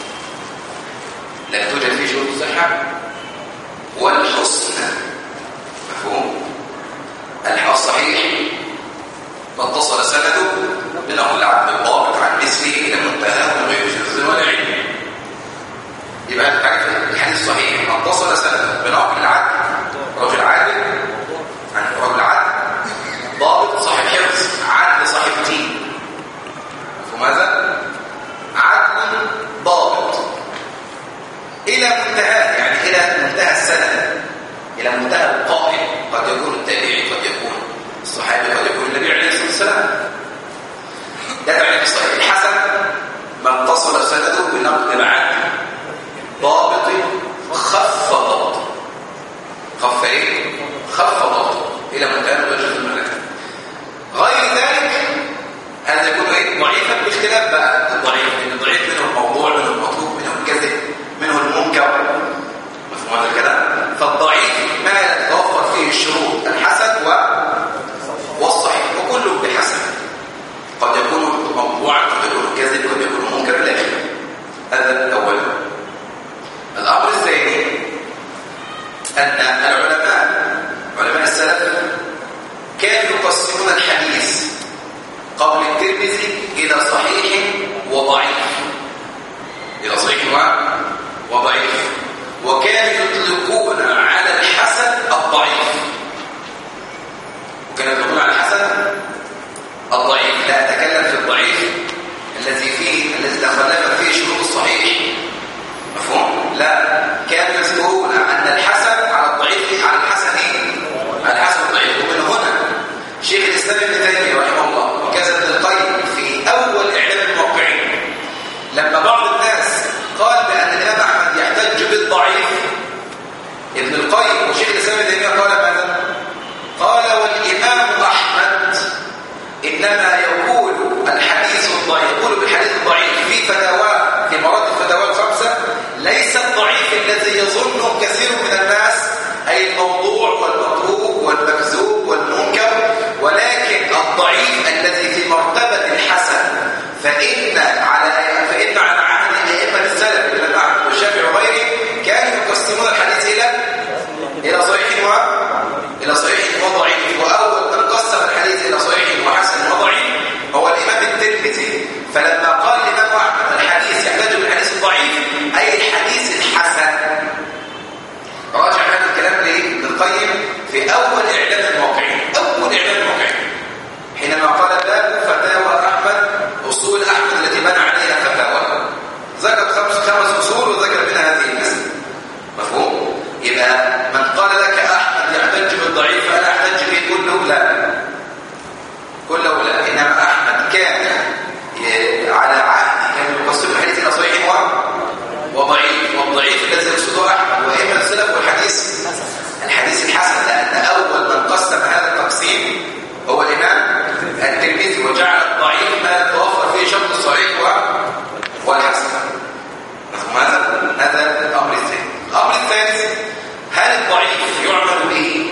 [SPEAKER 1] لم توجد فيه شروط الصحه والحسن مفهوم الصحيح ما اتصل سنده بنقل العبد الضابط عن مثله الى منتهاه من غير شذ ولا علم يبقى الحاجه في الحديث الصحيح ما اتصل سنده بنقل العبد رجل عادل عن رجل عادل ضابط صاحب حفظ عدل صاحب دين مفهوم هذا عدل ضابط الى منتهاه يعني الى منتهى السنه الى منتهى القائل قد يكون التابعي قد يكون الصحابي قد يكون النبي عليه الصلاه والسلام ده تعريف الصحيح الحسن ما اتصل واتصل سنده بنقل عن ضابط خف ضبط خف ايه خف ضبط الى مكان غير جزء من المكان غير ذلك هذا يكون ايه ضعيفا باختلاف بقى الضعيف لان الضعيف منه الموضوع منه المطلوب منه الكذب منه المنكر مفهوم هذا الكلام فالضعيف ما يتوفر فيه الشروط الحسن و والصحيح وكل بحسب قد يكون موضوعا قد يكون كذب قد يكون منكر لا اخره هذا الاول الامر الثاني ان العلماء علماء السلف كانوا يقسمون الحديث قبل الترمذي الى صحيح وضعيف الى صحيح و- وضعيف وكانوا يطلقون على الحسن الضعيف وكانوا يطلقون على الحسن الضعيف لا أتكلم في الضعيف الذي فيه الذي تخلف فيه شروط الصحيح مفهوم؟ لا كانوا يذكرون أن الحسن على الضعيف على الحسن إيه؟ على الحسن الضعيف ومن هنا شيخ الإسلام ابن تيمية رحمه الله وكذا ابن القيم في أول إعلام الموقعين لما بعض الناس قال بأن الإمام أحمد يحتج بالضعيف ابن القيم وشيخ الإسلام ابن تيمية قال ماذا؟ قال والإمام أحمد إنما يقول الحديث الضعيف يقول بالحديث الضعيف في فتاوى في مرات الفتاوى الخمسة ليس الضعيف الذي يظنه كثير من الناس أي الموضوع والمطروق والمكذوب والمنكر ولكن الضعيف الذي في مرتبة الحسن فإن على فإن على عهد الأئمة السلف الإمام أحمد والشافعي وغيره كانوا يقسمون الحديث إلى إلى صحيح و إلى صحيح وضعيف وأول من قسم الحديث إلى صحيح وحسن وضعيف هو الإمام الترمذي فلما قال الإمام أحمد الحديث يحتاج بالحديث الضعيف أي الحديث الحسن راجع هذا الكلام لابن القيم في أول إعلان الموقعين أول إعلان الموقعين حينما قال باب فتاوى أحمد أصول أحمد التي بنى عليها فتاوى ذكر خمس خمس أصول وذكر منها هذه المسألة مفهوم؟ يبقى من قال لك أحمد يحتج بالضعيف فأنا أحتج به كله لا كله لا إنما أحمد كان ي- على عهد كان يقسم الحديث إلى صحيح و- وضعيف والضعيف الذي يقصده أحمد وإما السلف والحديث الحديث الحسن لأن أول من قسم هذا التقسيم هو الإمام الترمذي وجعل الضعيف ما يتوفر فيه شرط الصحيح و- والحسن مفهوم هذا؟ هذا الأمر الثاني الأمر الثالث هل الضعيف يعمل به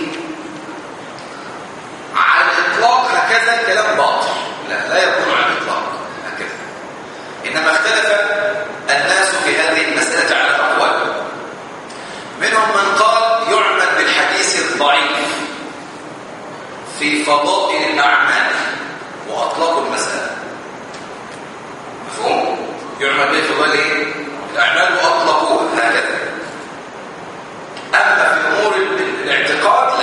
[SPEAKER 1] على الإطلاق هكذا كلام باطل لا لا يكون على الإطلاق هكذا إنما اختلف الناس في هذه المسألة على أقوال منهم من قال يعمل بالحديث الضعيف في فضائل الأعمال وأطلقوا المسألة مفهوم؟ يعمل به في فضائل إيه؟ الأعمال وأطلقوها هكذا أما في أمور الاعتقاد لا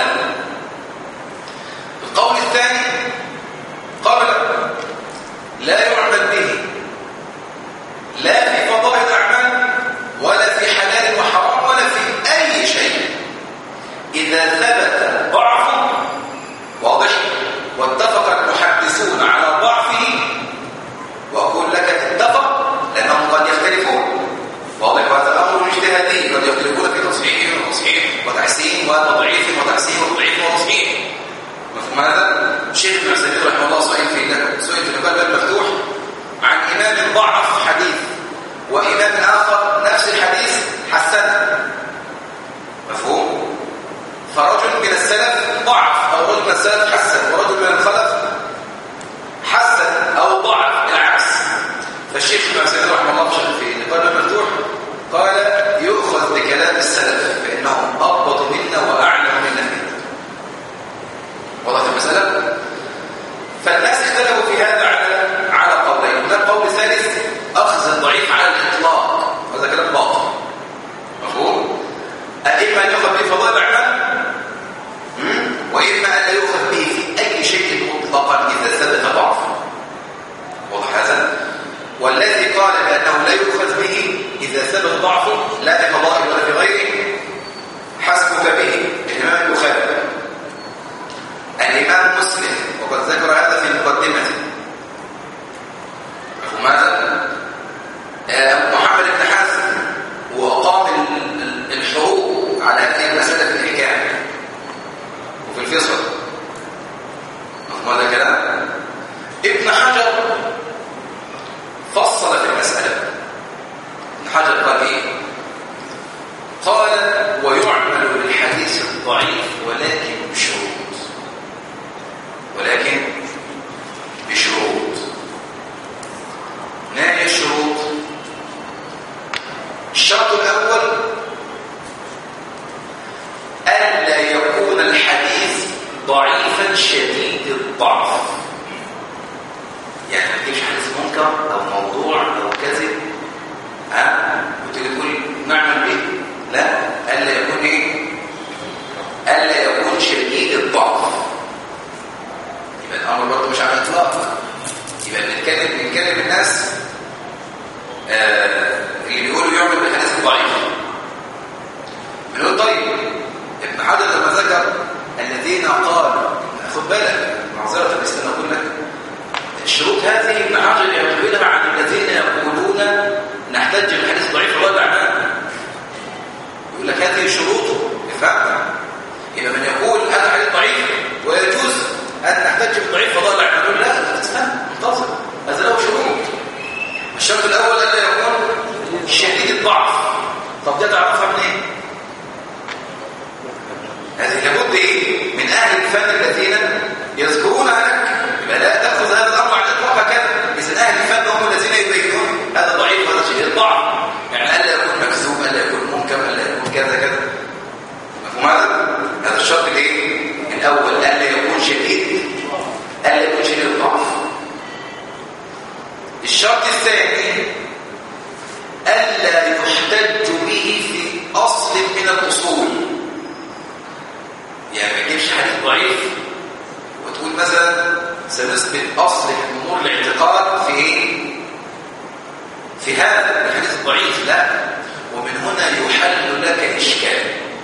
[SPEAKER 1] القول الثاني قال لا يعمل به لا في فضائل الأعمال ولا في حلال وحرام ولا في أي شيء إذا ثبت ضعفه واضح واتفق المحدثون على ضعفه وأقول لك اتفق لأنهم قد يختلفون واضح وهذا أمر اجتهادي قد يختلفون في تصحيح وتصحيح وتحسين وتضعيف وتحسين وتضعيف وتصحيح مفهوم هذا؟ الشيخ ابن عثيمين رحمه الله سئل في سئل في الباب المفتوح عن إمام ضعف حديث وإمام آخر نفس الحديث حسنه مفهوم؟ فرجل من السلف ضعف أو رجل من السلف حسن ورجل من الخلف حسن أو ضعف العكس فالشيخ ابن عثيمين رحمه الله في الباب المفتوح قال يؤخذ بكلام السلف فإنهم أضبط منا وأعلم منا فيه وضعت المسألة فالناس اختلفوا في هذا على على قولين هناك قول ثالث أخذ الضعيف على الإطلاق هذا كلام باطل مفهوم؟ أئما أن يؤخذ به فضائل الأعمال مم؟ وإما أن لا يؤخذ به في أي شيء مطلقا إذا ثبت ضعفه واضح هذا؟ والذي قال بأنه لا حجر قال ايه قال ويعمل للحديث الضعيف ولكن بشروط ولكن بشروط ما هي الشروط الشرط الاول الا يكون الحديث ضعيفا شديد الضعف يعني ما تجيبش حديث منكر او موضوع او كذب ها وتيجي تقول نعمل به لا الا يكون ايه الا يكون شديد الضعف يبقى الامر برضه مش على الاطلاق يبقى بنتكلم بنتكلم الناس آه اللي بيقولوا يعمل بالحديث الضعيف بنقول طيب ابن حجر لما ذكر الذين قالوا خد بالك معذره بس انا اقول لك الشروط هذه ابن حجر يقولها عن الذين يقولون نحتج بالحديث الضعيف ولا عنها يقول لك هذه شروطه افهمها يبقى من يقول هذا حديث ضعيف ويجوز ان نحتج بالضعيف فضل عنه نقول لا لا تفهم انتظر هذا له شروط الشرط الاول الا يكون شديد الضعف طب ده تعرفها منين هذه لابد ايه من اهل الفن الذين يذكرون لك يبقى لا تاخذ هذا الامر على الاطلاق هكذا اذا اهل الفن هم الذين يبينون هذا ضعيف وهذا شديد الضعف يعني الا يكون مكذوب الا يكون منكر الا يكون كذا كذا مفهوم هذا هذا الشرط الايه الاول الا يكون شديد الا يكون شديد الضعف الشرط الثاني الا يحتج به في اصل من الاصول يعني ما تجيبش حديث ضعيف وتقول مثلا سنثبت اصل من امور الاعتقاد في ايه في هذا الحديث الضعيف لا ومن هنا يحل لك اشكال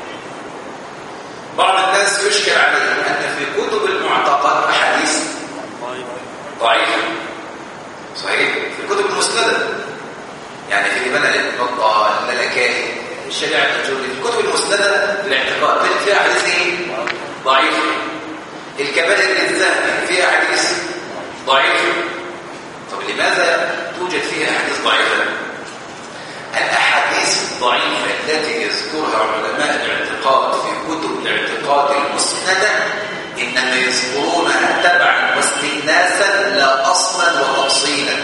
[SPEAKER 1] بعض الناس يشكل عليه ان في كتب المعتقد احاديث ضعيفه صحيح في الكتب المسنده يعني في ابن البطه الملكائي الشريعه الجوري في الكتب المسنده للاعتقاد تجد فيها احاديث ايه ضعيفه الكبائر الذهبي فيها احاديث ضعيفه طب لماذا توجد فيها احاديث ضعيفه الاحاديث الضعيفه التي يذكرها علماء الاعتقاد في كتب الاعتقاد المسنده انما يذكرونها تبعا واستئناسا لا اصلا وتفصيلا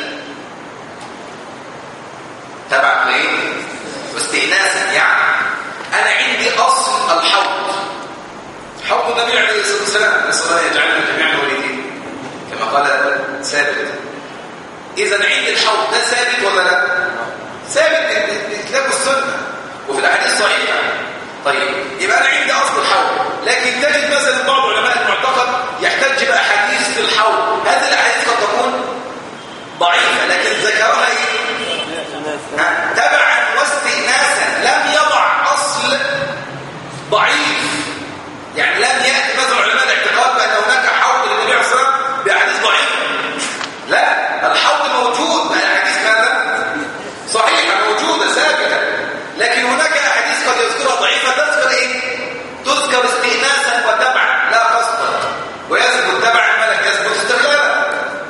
[SPEAKER 1] تبعا لايه واستئناسا يعني انا عندي اصل الحوض حوض النبي عليه الصلاه والسلام نسال الله يجعلنا جميعا وليدين كما قال ثابت اذا عندي الحوض ده ثابت ولا لا ثابت الكتاب والسنه وفي الاحاديث الصحيحه طيب يبقى انا عندي اصل الحوض لكن تجد مثلا بعض علماء المعتقد يحتج باحاديث في الحوض هذه الاحاديث قد تكون ضعيفه لكن ذكرها ايه ها؟ تبعا واستئناسا لم يضع اصل ضعيف يعني لم ياتي مثلا علماء الاعتقاد بان هناك حوض للنبي عليه الصلاه والسلام باحاديث ضعيفه لا الحوض موجود الاحاديث ماذا صحيحه موجوده ثابته لكن هناك احاديث قد يذكرها ضعيفه تذكر ايه تذكر استئناسا وتبعا لا قصدا ويثبت تبعا ما لم يثبت استقلالا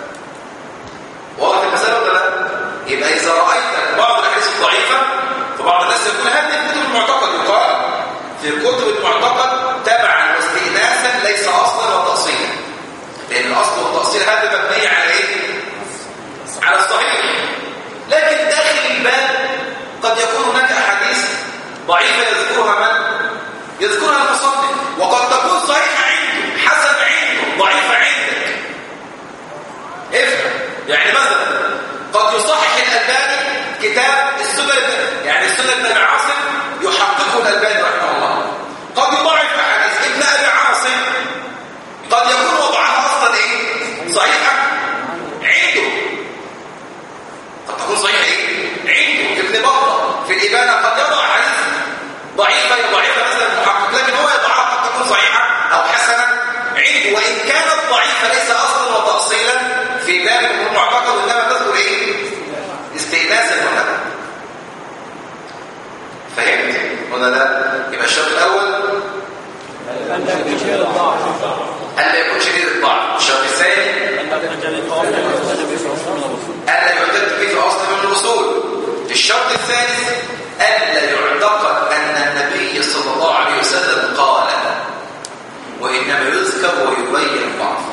[SPEAKER 1] واضح المساله ولا لا يبقى اذا رايت بعض الاحاديث الضعيفه فبعض الناس يقول هذه كتب المعتقد يقال في كتب المعتقد تبعا واستئناسا ليس اصلا وتاصيلا لان الاصل والتاصيل هذا مبني على ايه على الصحيح لكن داخل الباب قد يكون هناك احاديث ضعيفه يذكرها من يذكرها المصنف وقد تكون صحيحه عنده حسن عنده ضعيفه عندك افهم يعني مثلا قد يصحح الالباني كتاب السنن يعني السنن ابن ابي عاصم يحققه الالباني رحمه الله قد يضعف احاديث ابن ابي عاصم قد يكون وضعها اصلا ايه صحيحه عنده قد تكون صحيحه ايه عنده ابن بطه في الابانه قد يضع حديث ضعيفه ضعيفه مثلا محقق لكن هو يضعها قد تكون صحيحه او حسنه عنده وان كانت ضعيفه ليس اصلا وتاصيلا في باب المعتقد انما تذكر ايه استئناسا ولا فهمت ولا لا يبقى الشرط الاول
[SPEAKER 2] أن يكون شيء الضعف
[SPEAKER 1] الا يكون شديد الضعف الشرط الثاني الا يعتد به في اصل من الاصول الشرط الثالث ألا يعتقد أن النبي صلى الله عليه وسلم قال وإنما يذكر ويبين ضعفه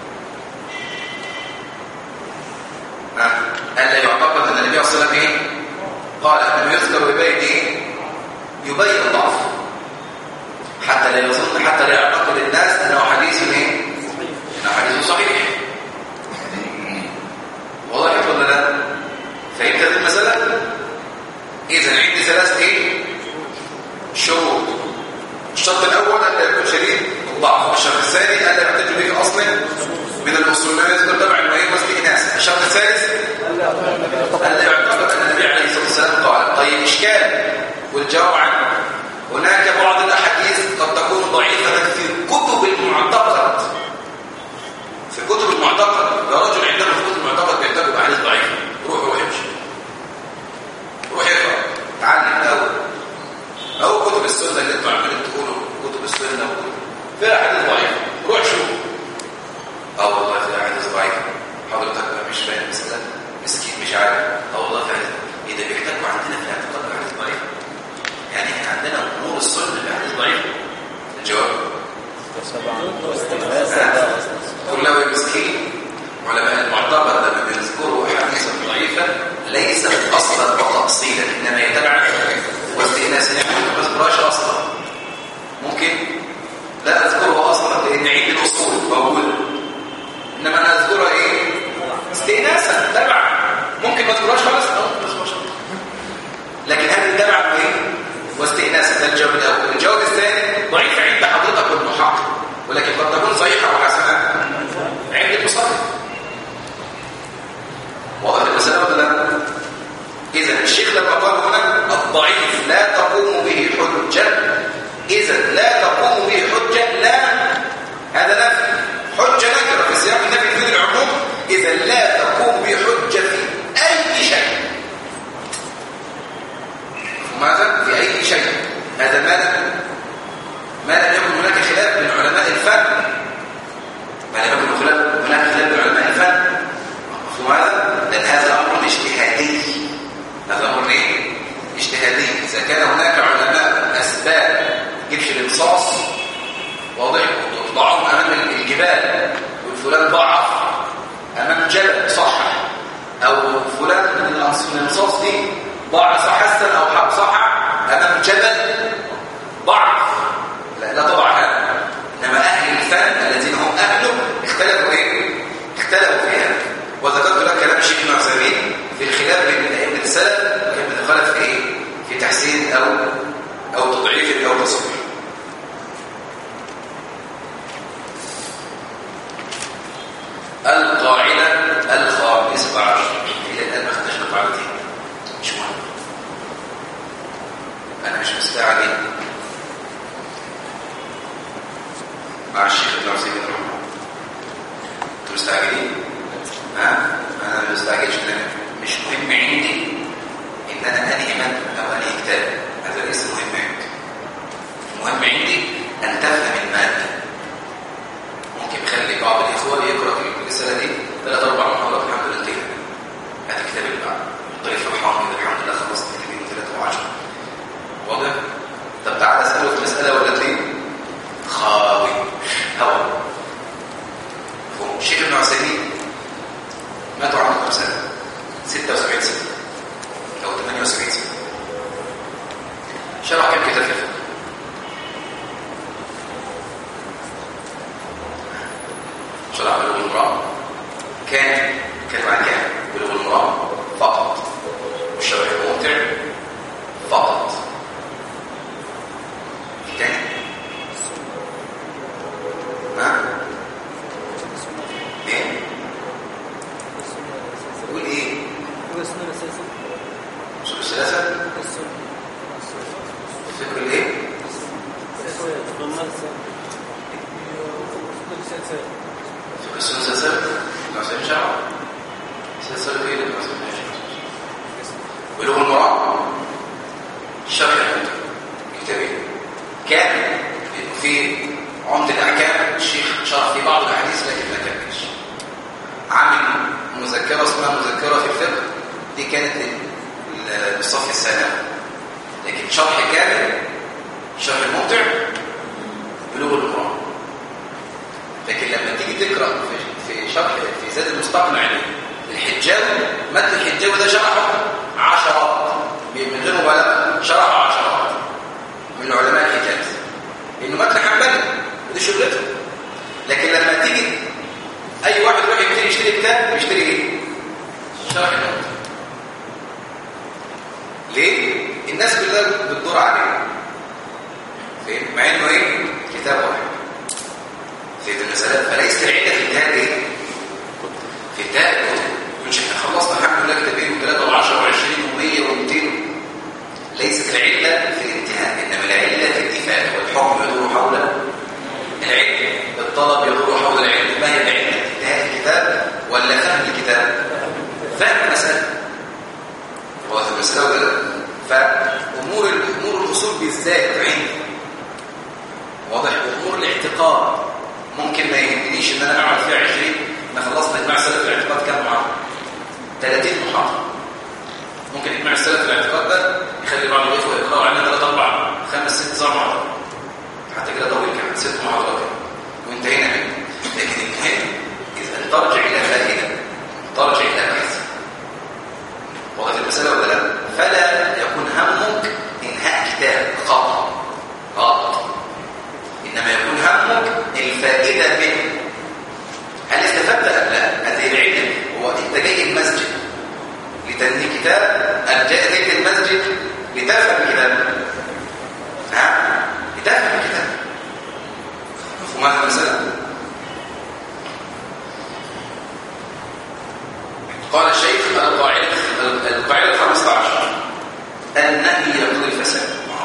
[SPEAKER 1] ها؟ ألا يعتقد أن النبي صلى الله عليه وسلم إيه؟ قال أنه يذكر ويبين إيه؟ يبين ضعفه حتى لا يظن حتى لا يعتقد الناس أنه حديث إيه؟ أنه حديث صحيح وضحت ولا لا؟ فهمت هذه المسألة؟ إذا عندي ثلاث إيه؟ شروط الشرط الأول أن لا يكون شديد الضعف الشرط الثاني أن لا يحتج به أصل من الأصول لا يذكر تبع المعين واستئناس الشرط الثالث أن لا يعتقد أن النبي عليه الصلاة والسلام قال طيب إشكال والجواب عنه هناك بعض الأحاديث قد تكون ضعيفة في كتب المعتقد في كتب المعتقد يا رجل عندنا في كتب المعتقد بيحتاجوا بأحاديث ضعيفة روح روح امشي روح اقرا اتعلم الاول او كتب السنه اللي انتوا عمالين تقولوا كتب السنه وكتب فيها احاديث ضعيفه روح شوف اه والله فيها احاديث ضعيفه حضرتك مش فاهم مثلا مسكين مش عارف اه والله فعلا ايه ده بيحتاجوا عندنا في الاعتقاد احاديث ضعيفه يعني احنا عندنا امور السنه باحاديث ضعيفه الجواب كلها مسكين علماء المعتبر لما بيذكروا احاديث ضعيفه ليست اصلا وتاصيلا انما يتبع واستئناس نعمه ما تذكرهاش اصلا ممكن لا اذكرها اصلا لان عيد الاصول موجوده انما انا اذكرها ايه استئناسا تبع ممكن ما تذكرهاش خالص أو ما تذكرهاش. لكن هذه تبع ايه واستئناسا ده الجواب الاول الجواب الثاني ضعيف عند حضرتك والمحقق ولكن قد تكون صحيحه وحسنه عند المصنف واضح المسألة ولا لا؟ إذا الشيخ لما قال هنا الضعيف لا تقوم به حجة إذا لا تقوم به حجة لا هذا نفي حجة نكرة في سياق النفي في العموم إذا لا تقوم به حجة في أي شيء ماذا؟ في أي شيء هذا ما لم ما لم يكن هناك خلاف بين علماء الفن ما لم يكن خلاف هناك خلاف بين علماء الفن مفهوم هذا؟ لأن هذا أمر اجتهادي هذا أمر إيه؟ اجتهادي إذا كان هناك علماء أسباب جيبش الانصاص واضح وتضعهم أمام الجبال وفلان ضعف أمام جبل صحح أو فلان من الانصاص دي ضعف حسن أو صحح أمام جبل ضعف لا, لا تضع هذا إنما أهل الفن الذين هم أهله اختلفوا إيه؟ اختلفوا فيها وذكرت لك كلام الشيخ ابن عثيمين في الخلاف بين ائمه السلف وائمه الخلف في ايه؟ في تحسين او او تضعيف او تصحيح. القاعده الخامسه عشر الى الان ما خدناش القاعدتين مش مهم انا مش مستعجل مع الشيخ ابن عثيمين رحمه الله انتوا مستعجلين؟ ها؟ انا ما بستعجلش لان مش مهم عندي ان انا انهي متن او انهي كتاب هذا ليس مهم عندي المهم عندي ان تفهم الماده ممكن يخلي بعض الاخوه يقرا في الرساله دي ثلاث اربع محاضرات الحمد لله انتهى هذا الكتاب اللي بعده طيب فرحان كده الحمد لله خلصت كتابين وثلاثه وعشره واضح؟ طب تعالى اساله في مساله ولا اتنين خاوي هوا الشيخ ابن عثيمين ماتوا عنده كم سنة؟ 76 سنة أو 78 سنة شرح كم كتاب في الفقه؟ شرح بلوغ المرام كان كان عن كام؟ بلوغ المرام فقط والشرح الممتع فقط تاني ها؟ ايه؟ تقول ايه؟ اصول الثلاثه فكر الايه؟ فكر السنه سلسله لا سلسله شرع سلسله ايه اللي ما سلسلهاش بلوغ المرام شرح كتابين كان في عمدة الأحكام الشيخ شرح في بعض الأحاديث لكن ما كملش عامل مذكرة اسمها مذكرة في الفقه دي كانت لكن شرح كامل شرح الممتع بلوغ القرآن لكن لما تيجي تقرأ في في شرح في زاد المستقنع الحجاوي متن الحجاوي ده شرحه عشرات من غير مبالغه شرحه عشرات من علماء الحجاز لانه متن حنبلي ودي شغلته لكن لما تيجي اي واحد يروح يشتري يشتري كتاب يشتري ايه شرح الممتع ليه الناس كلها بتدور عليه فين مع انه ايه كتاب واحد في المسألة فليس العلة في انتهاء ايه في انتهاء الكتب مش احنا خلصنا الحمد لله كتابين وثلاثة وعشرة وعشرين ومية ومئتين ليست العلة في الانتهاء انما العلة في الاتفاق والحكم يدور حول العلم الطلب يدور حول العلم ما هي العلة انتهاء الكتاب ولا فهم الكتاب فهم المسألة واضح المسألة ولا لا فأمور أمور الأصول بالذات عندي واضح أمور الاعتقاد ممكن ما يهمنيش ان انا اقعد فيها 20 احنا خلصنا اجماع السلف في الاعتقاد كام محاضره 30 محاضره ممكن اجماع السلف في الاعتقاد ده يخلي بعض الاخوه يقراوا علينا 3 4 5 6 7 محاضرات حتى كده طويل كمان 6 محاضرات وانتهينا منه لكن المهم اذا ترجع الى فائده ترجع الى بحث واضح المساله ولا لا فلا يكون همك انهاء كتاب قط قط إنما يكون همك الفائدة منه هل استفدت أم لا؟ هذه العلم هو أنت جاي المسجد لتنهي كتاب أم جاي المسجد لتفهم الكتاب؟ ها؟ لتفهم الكتاب مفهوم هذا المسألة؟ قال الشيخ القاعدة القاعدة 15 النهي يقتضي الفساد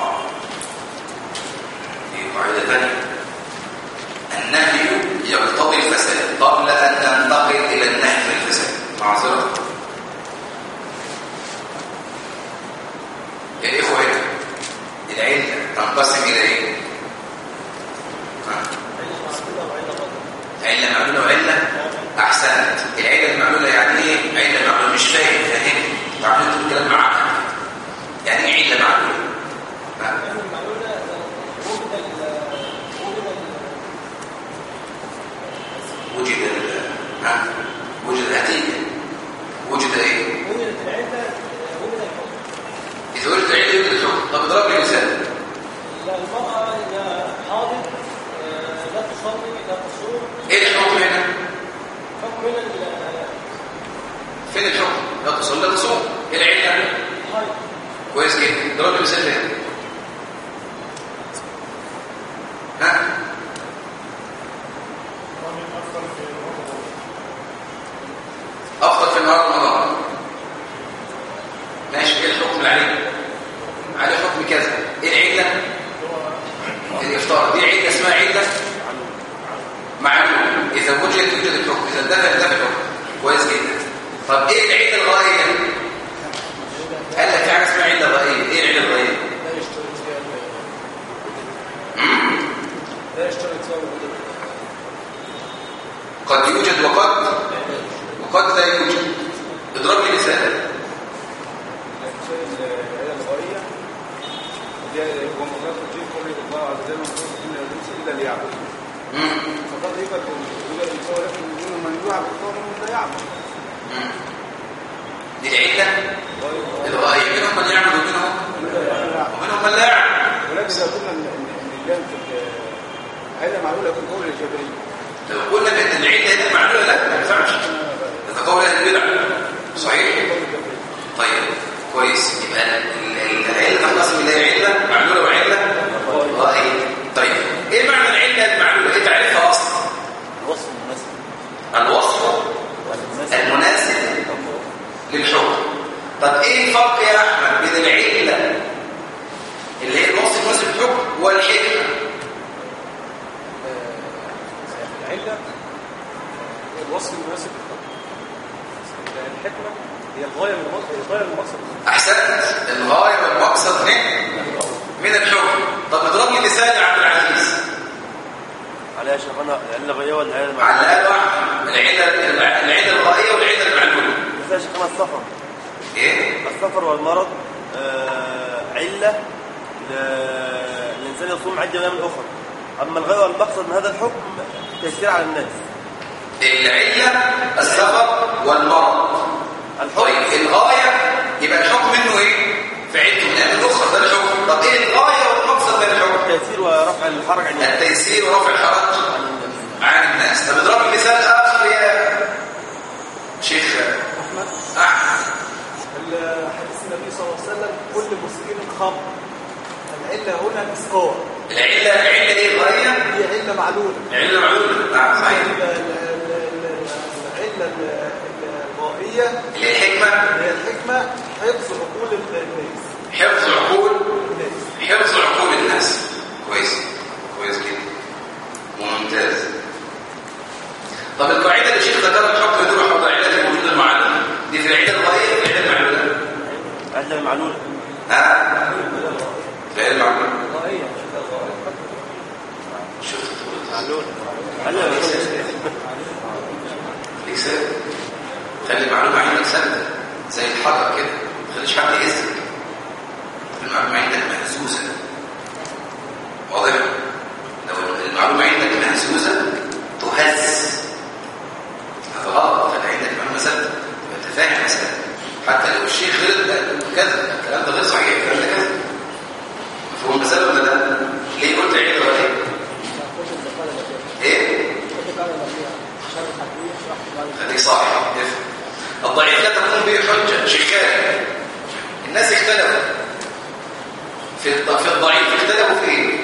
[SPEAKER 1] قاعدة ثانية النهي يقتضي الفساد قبل أن تنتقل إلى النهي في الفساد معذرة يا إخوة هنا العلة تنقسم إلى إيه؟ علة معلولة وعلة أحسنت العلة المعلولة يعني إيه؟ علة معلولة مش فاهم فاهم تعملوا الكلام معاك يعني إيه علة معلولة؟ وجد ها وجد هتيجة وجد ايه
[SPEAKER 2] وجدت العلة وجد الحكم
[SPEAKER 1] اذا وجد العلة يوجد الحكم طب اضرب لي مثال
[SPEAKER 2] لا المرأة إذا حاضر آه، لا تصلي لا تصوم
[SPEAKER 1] ايه الحكم هنا
[SPEAKER 2] حكم من ال-
[SPEAKER 1] فين الحكم لا تصلي لا تصوم ايه العلة
[SPEAKER 2] الحيض
[SPEAKER 1] كويس جدا اضرب لي مثال تاني ها افضل في النهار رمضان ماشي ايه الحكم اللي عليه عليه حكم كذا ايه العله الافطار دي عله اسمها عله معلوم اذا وجدت وجد الحكم اذا اندفع اندفع الحكم كويس جدا طب ايه العله الغائيه قال لك في حاجه اسمها عله غائيه ايه العله الغائيه
[SPEAKER 2] لا يشترط فيها ال- لا يشترط فيها وجود
[SPEAKER 1] قد يوجد وقد وقد لا يوجد اضرب لي مثال
[SPEAKER 4] العيله الغائيه ودي هو مغلق في قوله الله عز وجل ان الانس الا ليعبدون
[SPEAKER 1] مم.
[SPEAKER 4] فقد يوجد يوجد القول لكن منهم من يعبد ومنهم من لا يعبد
[SPEAKER 1] مم. دي العله الغائيه منهم من يعمل ومنهم ومنهم من لا يعمل
[SPEAKER 4] ولكن اذا قلنا ان ان إن اللام في العيله معلوله يكون قول الجبريه
[SPEAKER 1] لو قلنا بان العله هنا معلوله لا ما ينفعش ده قول اهل البدع صحيح
[SPEAKER 4] قول الجبريه
[SPEAKER 1] طيب كويس يبقى ال- ال- العله تنقسم الى عله معلوله وعله غائيه طيب ايه معنى العله المعلوله ايه تعريفها اصلا
[SPEAKER 3] الوصف المناسب
[SPEAKER 1] الوصف
[SPEAKER 3] المناسب
[SPEAKER 1] المناسب للحكم طب ايه الفرق يا احمد بين العله اللي هي الوصف المناسب للحكم والحكمه
[SPEAKER 4] العله الوصف المناسب للحكم الحكمه هي الغايه من المقصد الغايه من المقصد
[SPEAKER 1] احسنت الغايه والمقصد من من الحكم طب اضرب لي مثال يا عبد العزيز
[SPEAKER 3] عليها يا شيخنا العله الغيه ولا العله
[SPEAKER 1] على
[SPEAKER 3] المعلومه
[SPEAKER 1] الاقل واحد العله العله الغائيه والعله المعلوله
[SPEAKER 3] مثلا يا شيخنا السفر
[SPEAKER 1] ايه
[SPEAKER 3] السفر والمرض آه، عله العلة ل- الإنسان يصوم عدة أيام الأخرى أما الغاية والمقصد من هذا الحكم تيسير على الناس
[SPEAKER 1] العلة السفر والمرض
[SPEAKER 3] الحكم
[SPEAKER 1] طيب الغاية يبقى الحكم منه ايه؟ في عدة من الأيام الأخرى ده الحكم طب ايه الغاية والمقصد من الحكم؟
[SPEAKER 3] تيسير ورفع الحرج عن الناس
[SPEAKER 1] التيسير ورفع الحرج عن الناس طب اضرب لي مثال آخر يا شيخ
[SPEAKER 2] احمد
[SPEAKER 1] أحمد
[SPEAKER 2] حديث النبي صلى الله عليه وسلم كل مسلم خمر العله هنا الاسقاط
[SPEAKER 1] العلة العلة ايه الغاية؟
[SPEAKER 2] دي عله معلوله
[SPEAKER 1] العلة معلولة نعم
[SPEAKER 2] ال-
[SPEAKER 1] صحيح
[SPEAKER 2] ال- ال- ال- العله ال- الغائيه
[SPEAKER 1] اللي هي الحكمة
[SPEAKER 2] هي الحكمه حفظ عقول الناس
[SPEAKER 1] حفظ عقول
[SPEAKER 2] الناس
[SPEAKER 1] حفظ عقول الناس كويس كويس جدا ممتاز طب القاعده اللي الشيخ ذكرها الحكم يدور حول العله الموجوده المعلومه دي في العله الغائيه في العله المعلومه
[SPEAKER 3] عدة معلولة
[SPEAKER 1] ها في العله المعلومه
[SPEAKER 2] غائيه مش غائيه
[SPEAKER 1] شفت
[SPEAKER 3] معلولة عدة معلولة
[SPEAKER 1] خليك ثابت خلي المعلومه عندك ثابته زي الحجر كده ما تخليش حد يهزك المعلومه عندك مهزوزه واضح لو المعلومه عندك مهزوزه تهز هذا غلط خلي عندك معلومه ثابته يبقى انت فاهم مثلا حتى لو الشيخ غلط ده كذا الكلام ده غير صحيح الكلام ده كذا مفهوم المسألة ولا لا؟ ليه قلت عيد ولا ايه؟ ايه؟ خليك صاحي افهم الضعيف لا تكون به حجة شكاية الناس اختلفوا في الض- في الضعيف اختلفوا في ايه؟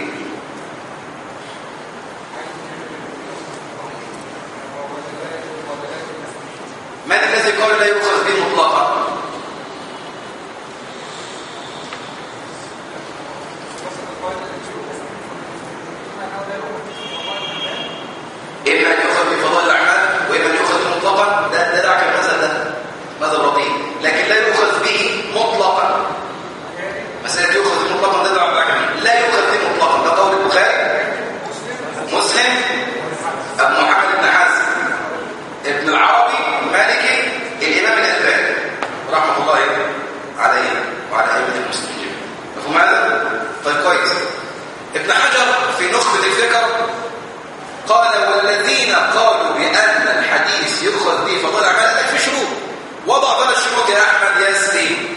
[SPEAKER 1] من الذي قال لا يؤخذ به مطلقا؟ إما أن يؤخذ بفضائل الأعمال وإما أن يؤخذ مطلقا ده ده دعك المثل ده مثل رضيع لكن لا يؤخذ به مطلقا مسألة يؤخذ مطلقا ده دعك لا يؤخذ به مطلقا ده قول البخاري مسلم أبو محمد بن حزم ابن العربي مالكي الإمام الألباني رحمة الله عليه وعلى أئمة المسلمين مفهوم هذا؟ طيب كويس ابن حجر في نخبة الفكر قال والذين قالوا بأن الحديث يؤخذ به فضل الأعمال قال لك في شروط وضع ثلاث شروط يا أحمد يا سليم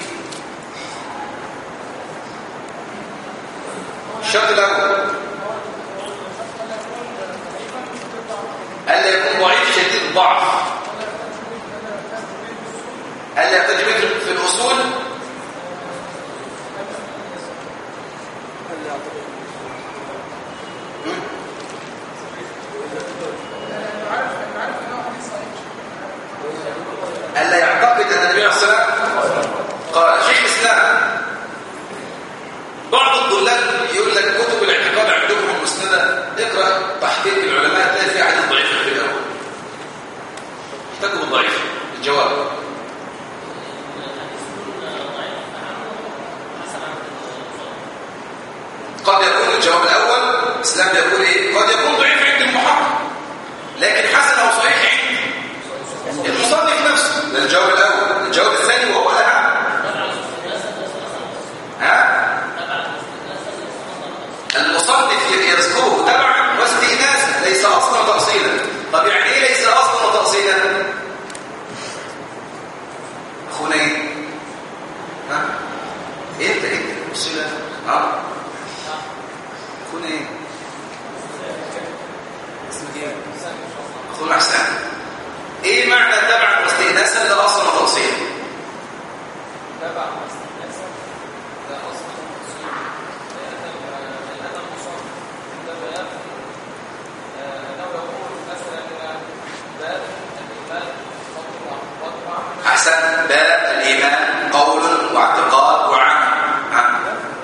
[SPEAKER 1] الشرط الأول ألا يكون ضعيف شديد الضعف ألا يحتاج به في الأصول ألا يعتقد أن النبي عليه الصلاة والسلام قال شيخ الإسلام بعض الطلاب يقول لك كتب الاعتقاد عندكم المسندة اقرأ تحقيق العلماء تلاقي فيها حديث ضعيف في الأول احتاجوا بالضعيف الجواب قد يكون الجواب الأول الإسلام يقول إيه؟ قد يكون ضعيف عند المحقق لكن حسن أو صحيح عند المصنف نفسه ده الجواب الأول الجواب الثاني وهو الأهم ها؟ المصنف يذكره تبعا واستئناسا ليس أصلا وتأصيلا طب يعني إيه ليس أصلا وتأصيلا؟ أخونا إيه؟ ها؟ أنت أنت بص لي ها؟ أخونا إيه؟ اسمك إيه؟ أخونا أحسن ايه معنى تبعا واستئناسا ده اصلا وتوصيل احسن باب الايمان قول واعتقاد وعمل ها؟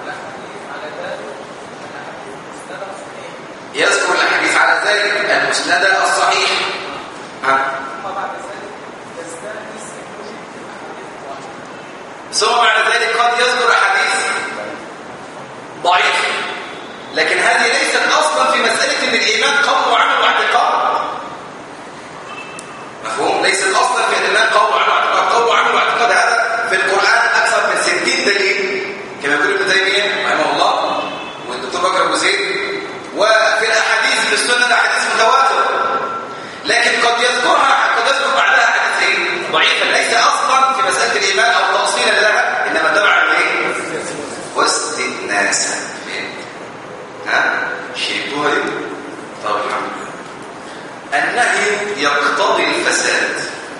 [SPEAKER 1] يذكر الاحاديث على ذلك المسنده الصحيح ها ثم بعد ذلك قد يذكر احاديث ضعيفه لكن هذه ليست اصلا في مساله ان الايمان قول وعمل واعتقاد مفهوم ليست اصلا في الايمان قول وعمل واعتقاد قول وعمل واعتقاد هذا في القران اكثر من 60 دليل كما يقول ابن تيميه رحمه الله والدكتور بكر ابو زيد وفي الاحاديث في السنه الاحاديث متواتره لكن قد يذكرها قد يذكر بعدها حديث ايه ضعيفا ليس اصلا في مساله الايمان او تاصيلا لها انما تبعا لايه واستئناسا ها شربتوها دي طب الحمد لله النهي يقتضي الفساد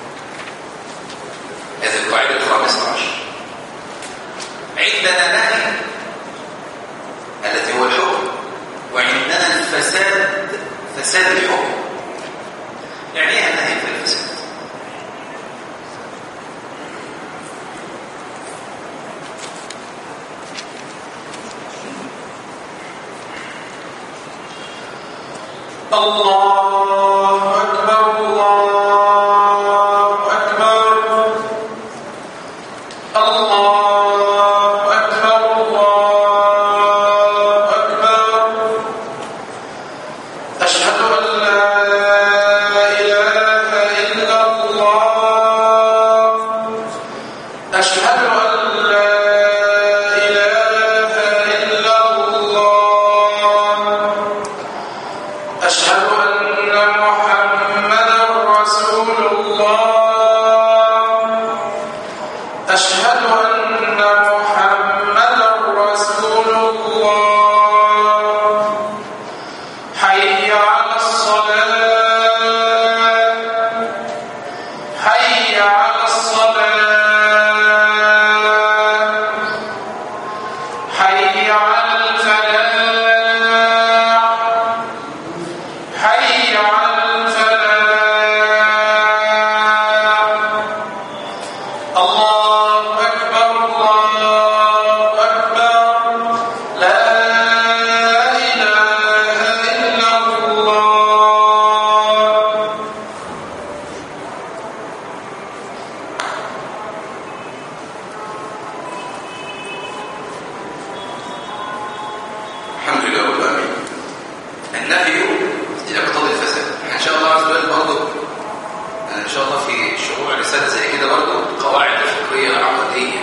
[SPEAKER 1] هذه القاعده الخامسه عشر عندنا نهي الذي هو الحكم وعندنا الفساد فساد الحكم يعني ايه النهي في الفساد الله أكبر الله أكبر الله أكبر الله أكبر أشهد أن لا إله إلا الله أشهد أن لا إله إلا الله أشهد أن محمدا رسول الله أشهد أن محمدا رسول الله حي على الصلاة حي على الصلاة حي على الفلاح حي على الفلاح الله أكبر الله أكبر لا إله إلا الله الحمد لله رب العالمين النهي يقتضي الفساد ان شاء الله عز وجل برضه ان شاء الله في شروع رساله زي كده برضه قواعد الفقهيه العقديه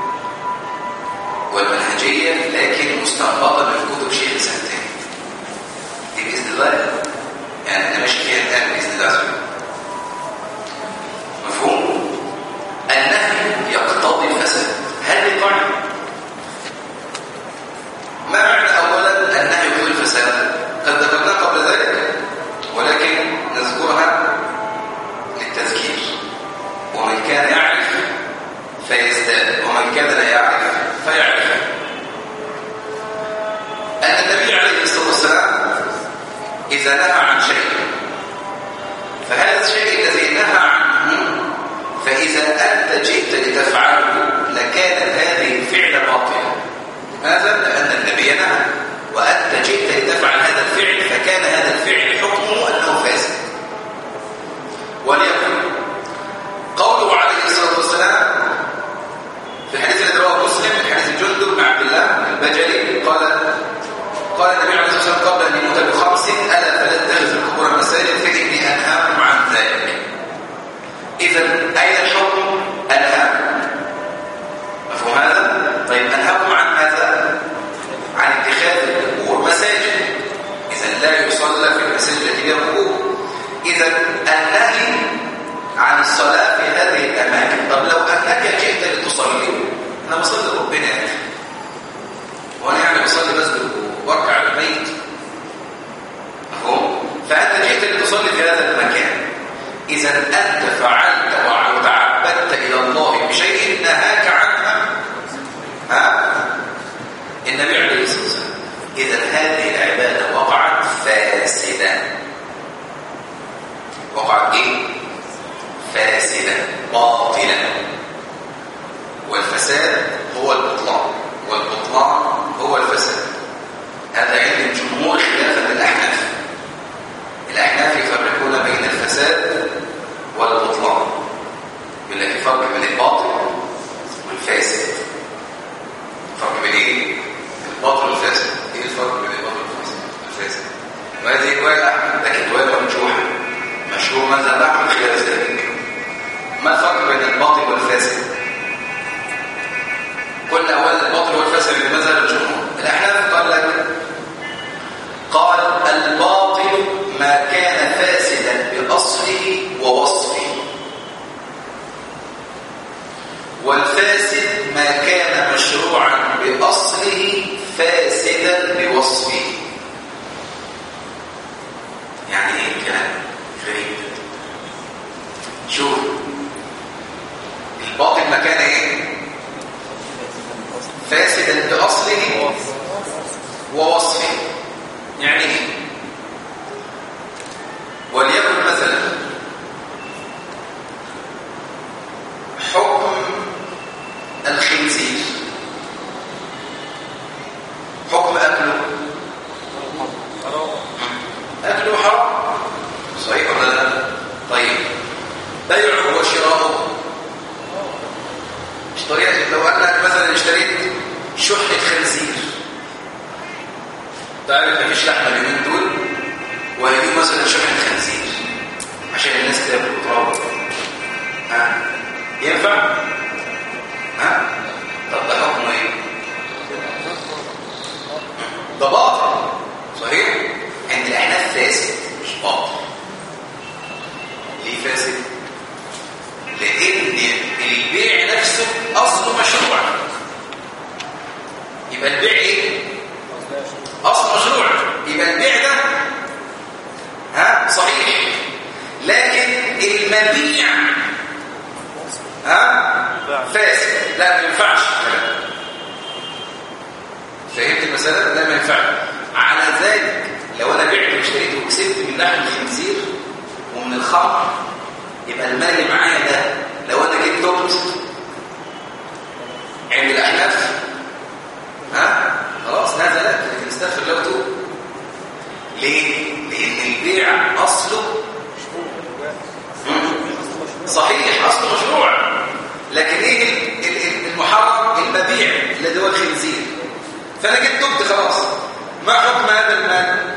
[SPEAKER 1] والمنهجيه لكن مستنبطه من كتب شيخ سنتين دي باذن الله يعني انا ماشي فيها الان باذن الله عز وجل مفهوم النهي يقتضي الفساد هل دي قاعده ما معنى اولا النهي يقتضي الفساد قد ذكرناه قبل ذلك ولكن نذكرها للتذكير ومن كان يعرف فيزداد ومن كان لا يعرف فيعرف أن النبي عليه الصلاة والسلام إذا نهى عن شيء فهذا الشيء الذي نهى عنه فإذا أنت جئت لتفعله لكانت هذه الفعل باطلا ماذا؟ لأن النبي نهى وأنت جئت لتفعل هذا الفعل فكان هذا الفعل حكمه أنه فاسد وليكن قوله عليه الصلاة والسلام في الحديث الذي رواه مسلم من حديث جندب بن عبد الله البجلي قال قال النبي عليه الصلاة والسلام قبل أن يموت بخمس ألا فلا تتخذوا القبور مساجد فإني أنهاكم عن ذلك إذا أين الحكم؟ أنهاكم مفهوم هذا؟ طيب أنهاكم عن ماذا؟ عن اتخاذ القبور مساجد إذا لا يصلى في المساجد التي فيها قبور إذا النهي عن الصلاة في هذه الأماكن طب لو أنك جئت لتصلي أنا بصلي ربنا يا أخي وأنا يعني بصلي مسجد واركع على البيت مفهوم؟ فأنت جئت لتصلي في هذا المكان إذا أنت فعلت وتعبدت إلى الله بشيء نهاك عنها ها؟ النبي عليه الصلاة والسلام إذا هذه العبادة وقعت فاسدة وقعت إيه؟ فاسدة باطلة والفساد هو البطلان والبطلان هو الفساد هذا عند الجمهور خلافا للأحناف الأحناف يفرقون بين الفساد والبطلان يقول لك الفرق بين الباطل والفاسد الفرق بين ايه؟ الباطل والفاسد ايه الفرق بين الباطل والفاسد؟ الفاسد وهذه رواية أحمد لكن رواية مرجوحة مشهور مذهب أحمد خلاف ذلك ما الفرق بين الباطل والفاسد؟ قلنا أولا الباطل والفاسد من مذهب تعرف مفيش لحمه اليومين دول وهيجيب مثلا شحن خنزير عشان الناس تاكل وتروح ها ينفع ها طب ده حكمه ايه ده باطل صحيح عند الاحناف فاسد مش باطل ليه فاسد لان البيع نفسه اصله مشروع يبقى البيع ايه اصل مشروع يبقى البيع ده ها صحيح لكن المبيع ها فاسد لا ما ينفعش فهمت المسألة؟ لا ما ينفعش على ذلك لو انا بعت واشتريت وكسبت من لحم الخنزير ومن الخمر يبقى المال اللي معايا ده لو انا جيت تبت عند الاحناف ها خلاص نزلت لكن استغفر الله وتوب ليه؟ لان البيع اصله صحيح اصله مشروع لكن ايه المحرم المبيع الذي هو الخنزير فانا جيت تبت خلاص ما حكم هذا المال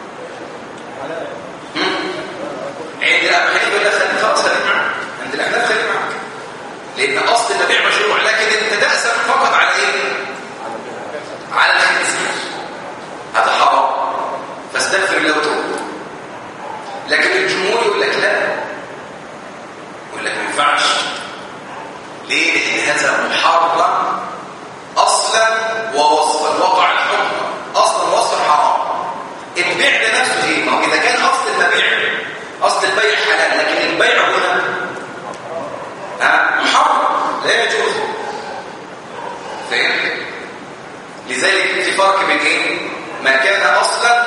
[SPEAKER 1] عند ابو حنيفه يقول لك خلي خلاص خلي معك عند الاحناف خلي معك لان اصل المبيع مشروع لكن انت تأسف فقط على ايه على الخنزير هذا حرام فاستغفر الله وتوب لكن الجمهور يقول لك لا يقول لك ما ينفعش ليه لان هذا محرم اصلا ووصفا وقع الحكم اصلا ووصفا حرام البيع ده نفسه ايه ما هو اذا كان اصل المبيع اصل البيع حلال لكن البيع هنا ها محرم لا يجوز فهمت لذلك في فرق بين ايه ما كان اصلا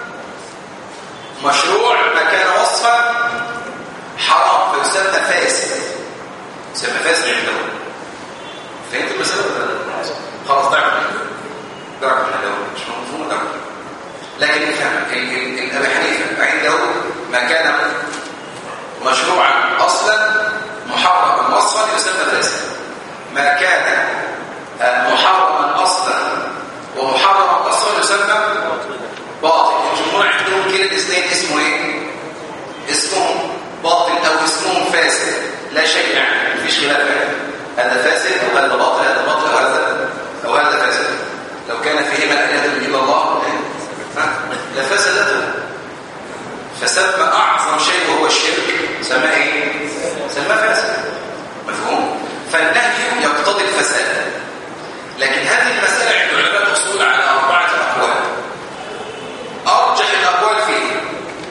[SPEAKER 1] مشروع ما كان وصفا حرام فيسمى فاسد يسمى فاسد عندهم فهمت المسألة ولا لا؟ خلاص ضعف ضعف من مش مفهوم ضعف لكن افهم الأبي حنيفة عنده ما كان مشروعا أصلا محرما وصفا يسمى فاسد ما كان محرما أصلا ومحرما وصفا يسمى باطل الجمهور عندهم كلا الاثنين اسمه ايه؟ اسمهم باطل أو اسمهم فاسد لا شيء يعني مفيش خلاف يعني هذا فاسد وهذا باطل هذا باطل وهذا أو هذا فاسد لو كان فيهما آلهة إلا الله لفسدته فسمى أعظم شيء وهو الشرك سمى إيه؟ سمى فاسد مفهوم؟ فالنهي يقتضي الفساد لكن هذه المسألة عند العلماء تحصل على أربعة أقوال أرجح الأقوال فيه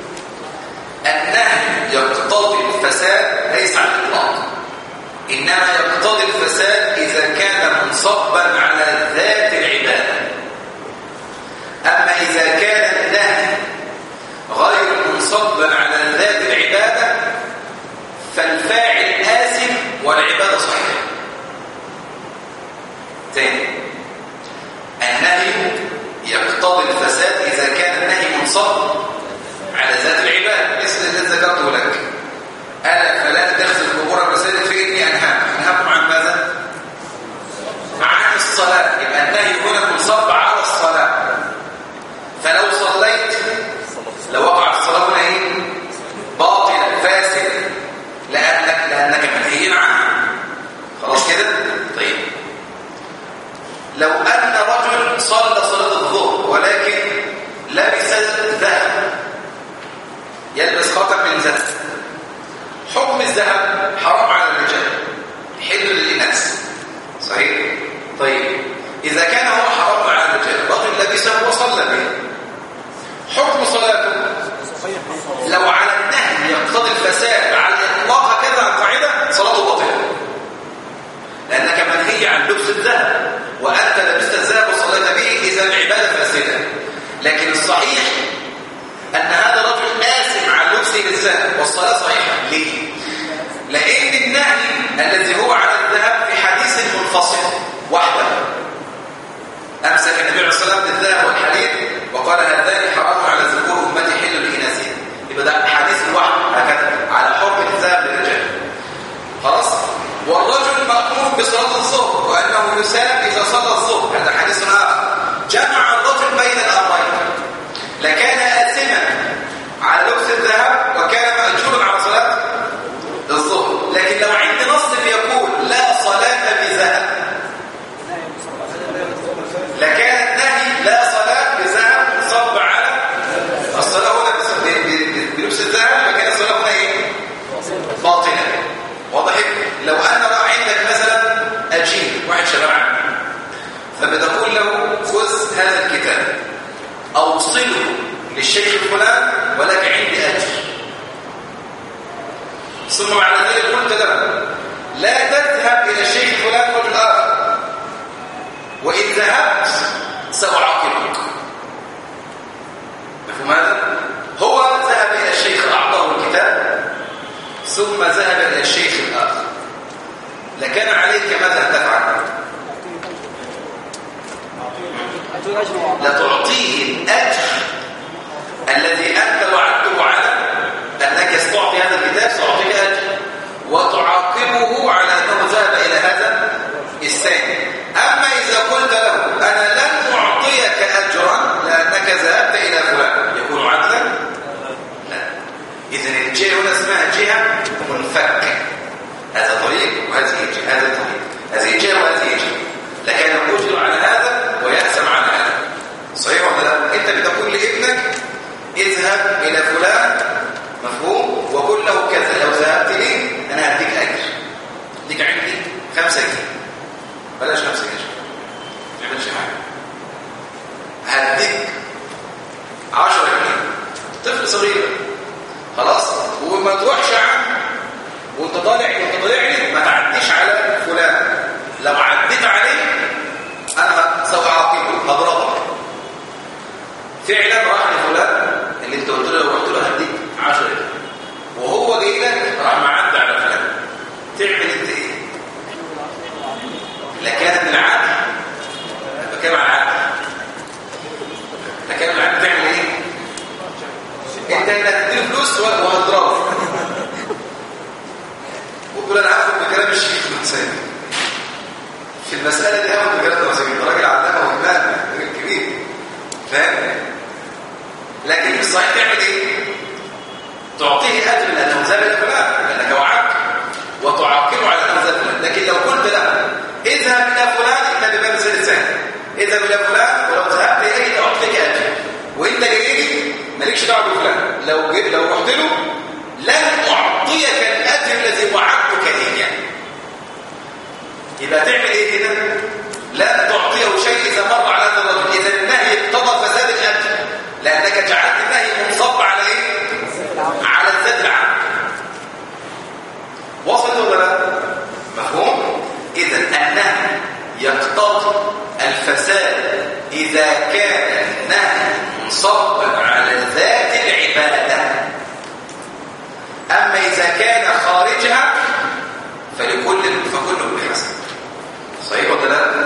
[SPEAKER 1] النهي يقتضي الفساد ليس على الإطلاق إنما يقتضي الفساد إذا كان منصبا على ذات العبادة أما إذا كان النهي غير منصبا على ذات العبادة فالفاعل آثم والعبادة صحيحة ثاني النهي يقتضي الفساد إذا كان النهي منصب على ذات العبادة مثل الذي ذكرته لك ألا فلا تدخل قبور المساجد فإني أنهاك أنهاكم عن ماذا؟ عن الصلاة يبقى النهي هنا منصب على الصلاة فلو صليت لو وقع الصلاة هنا إيه؟ باطل فاسد لأنك لأنك منهي عنه خلاص كده؟ طيب لو أن رجل صلى صلاة الظهر ولكن لبس ذهب يلبس خاتم من ذهب حكم الذهب حرام على الرجال حل للناس صحيح طيب إذا كان هو حرام على الرجال رجل لبسه وصلى به حكم صلاته لو على النهي يقتضي الفساد على الإطلاق هكذا القاعدة صلاته باطلة لأنك منهي عن لبس الذهب وأنت لبست الذهب وصليت به إذا العبادة فاسدة لكن الصحيح أن هذا الرجل آثم عن لبسه للذهب والصلاة صحيحة ليه؟ لأن النهي الذي هو على الذهب في حديث منفصل وحده أمسك النبي عليه الصلاة والسلام بالذهب والحديد وقال هذان حرام على ذكور أمتي حل لإناثهم يبقى ده حديث واحد هكذا على حكم الذهب للرجال خلاص والرجل مأمور بصلاة الظهر وأنه يساب إذا صلى الظهر هذا حديث آخر جمع الرجل بين الأمرين أبطله للشيخ الفلان ولك عندي أجر ثم بعد ذلك قلت له لا تذهب إلى الشيخ فلان وفي الآخر وإن ذهبت سأعاقبك مفهوم هذا؟ هو ذهب إلى الشيخ أعطاه الكتاب ثم ذهب إلى الشيخ الآخر لكان عليك ماذا تفعل؟
[SPEAKER 2] أعطيه أجر وعطاء
[SPEAKER 1] لتعطيه الأجر الذي أنت وعدته على أنك ستعطي هذا الكتاب سأعطيك أجر وتعاقبه على أنه ذهب إلى هذا الثاني أما إذا قلت له أنا لن أعطيك أجرا لأنك ذهبت إلى فلان يكون عدلا؟ لا إذن الجهة هنا اسمها جهة منفكة هذا طريق وهذه جهة هذا طريق هذه جهة وهذه جهة لكن يأجر على هذا ويأسم على هذا صحيح ولا لا؟ أنت بتقول لابنك اذهب إلى فلان مفهوم وقل له كذا لو ذهبت لي أنا هديك أجر ليك عندي خمسة جنيه بلاش خمسة جنيه ما تعملش حاجة هديك عشرة جنيه طفل صغير خلاص وما تروحش عنه وانت طالع وانت طالع لي ما تعديش على فلان لو عديت عليه انا ساعاقبه هضربك فعلا راح لفلان اللي انت قلت له لو رحت له هديك 10 وهو جاي لك راح معدي على فلان تعمل انت ايه؟ لكانت العدل بكام على العدل لكان العدل تعمل ايه؟ انت اللي هتديله فلوس وهتضربه وتقول انا هاخد بكلام الشيخ المحسن في المساله دي هاخد بكلام المحسن ده راجل علامه وإمام راجل كبير فاهم لكن في الصحيح تعمل ايه تعطيه اجر لانه ذهب الى فلان لانك وعدت وتعاقبه على انه ذهب فلان لكن لو قلت له اذهب الى فلان انت بباب مثال الثاني اذهب الى فلان ولو ذهبت اليه اعطيك اجر وانت جاي لي مالكش دعوه بفلان لو جيت لو رحت له لن اعطيك الاجر الذي وعدتك اياه يبقى تعمل ايه كده لا تعطيه شيء اذا مر على هذا الرجل اذا النهي اقتضى فساد الاجر لانك جعلت النهي منصب على ايه على الذات العام وصل ولا لا مفهوم اذا النهي يقتضي الفساد اذا كان النهي منصبا على ذات العباده اما اذا كان خارجها فلكل فكل بحسب صحيح ولا لا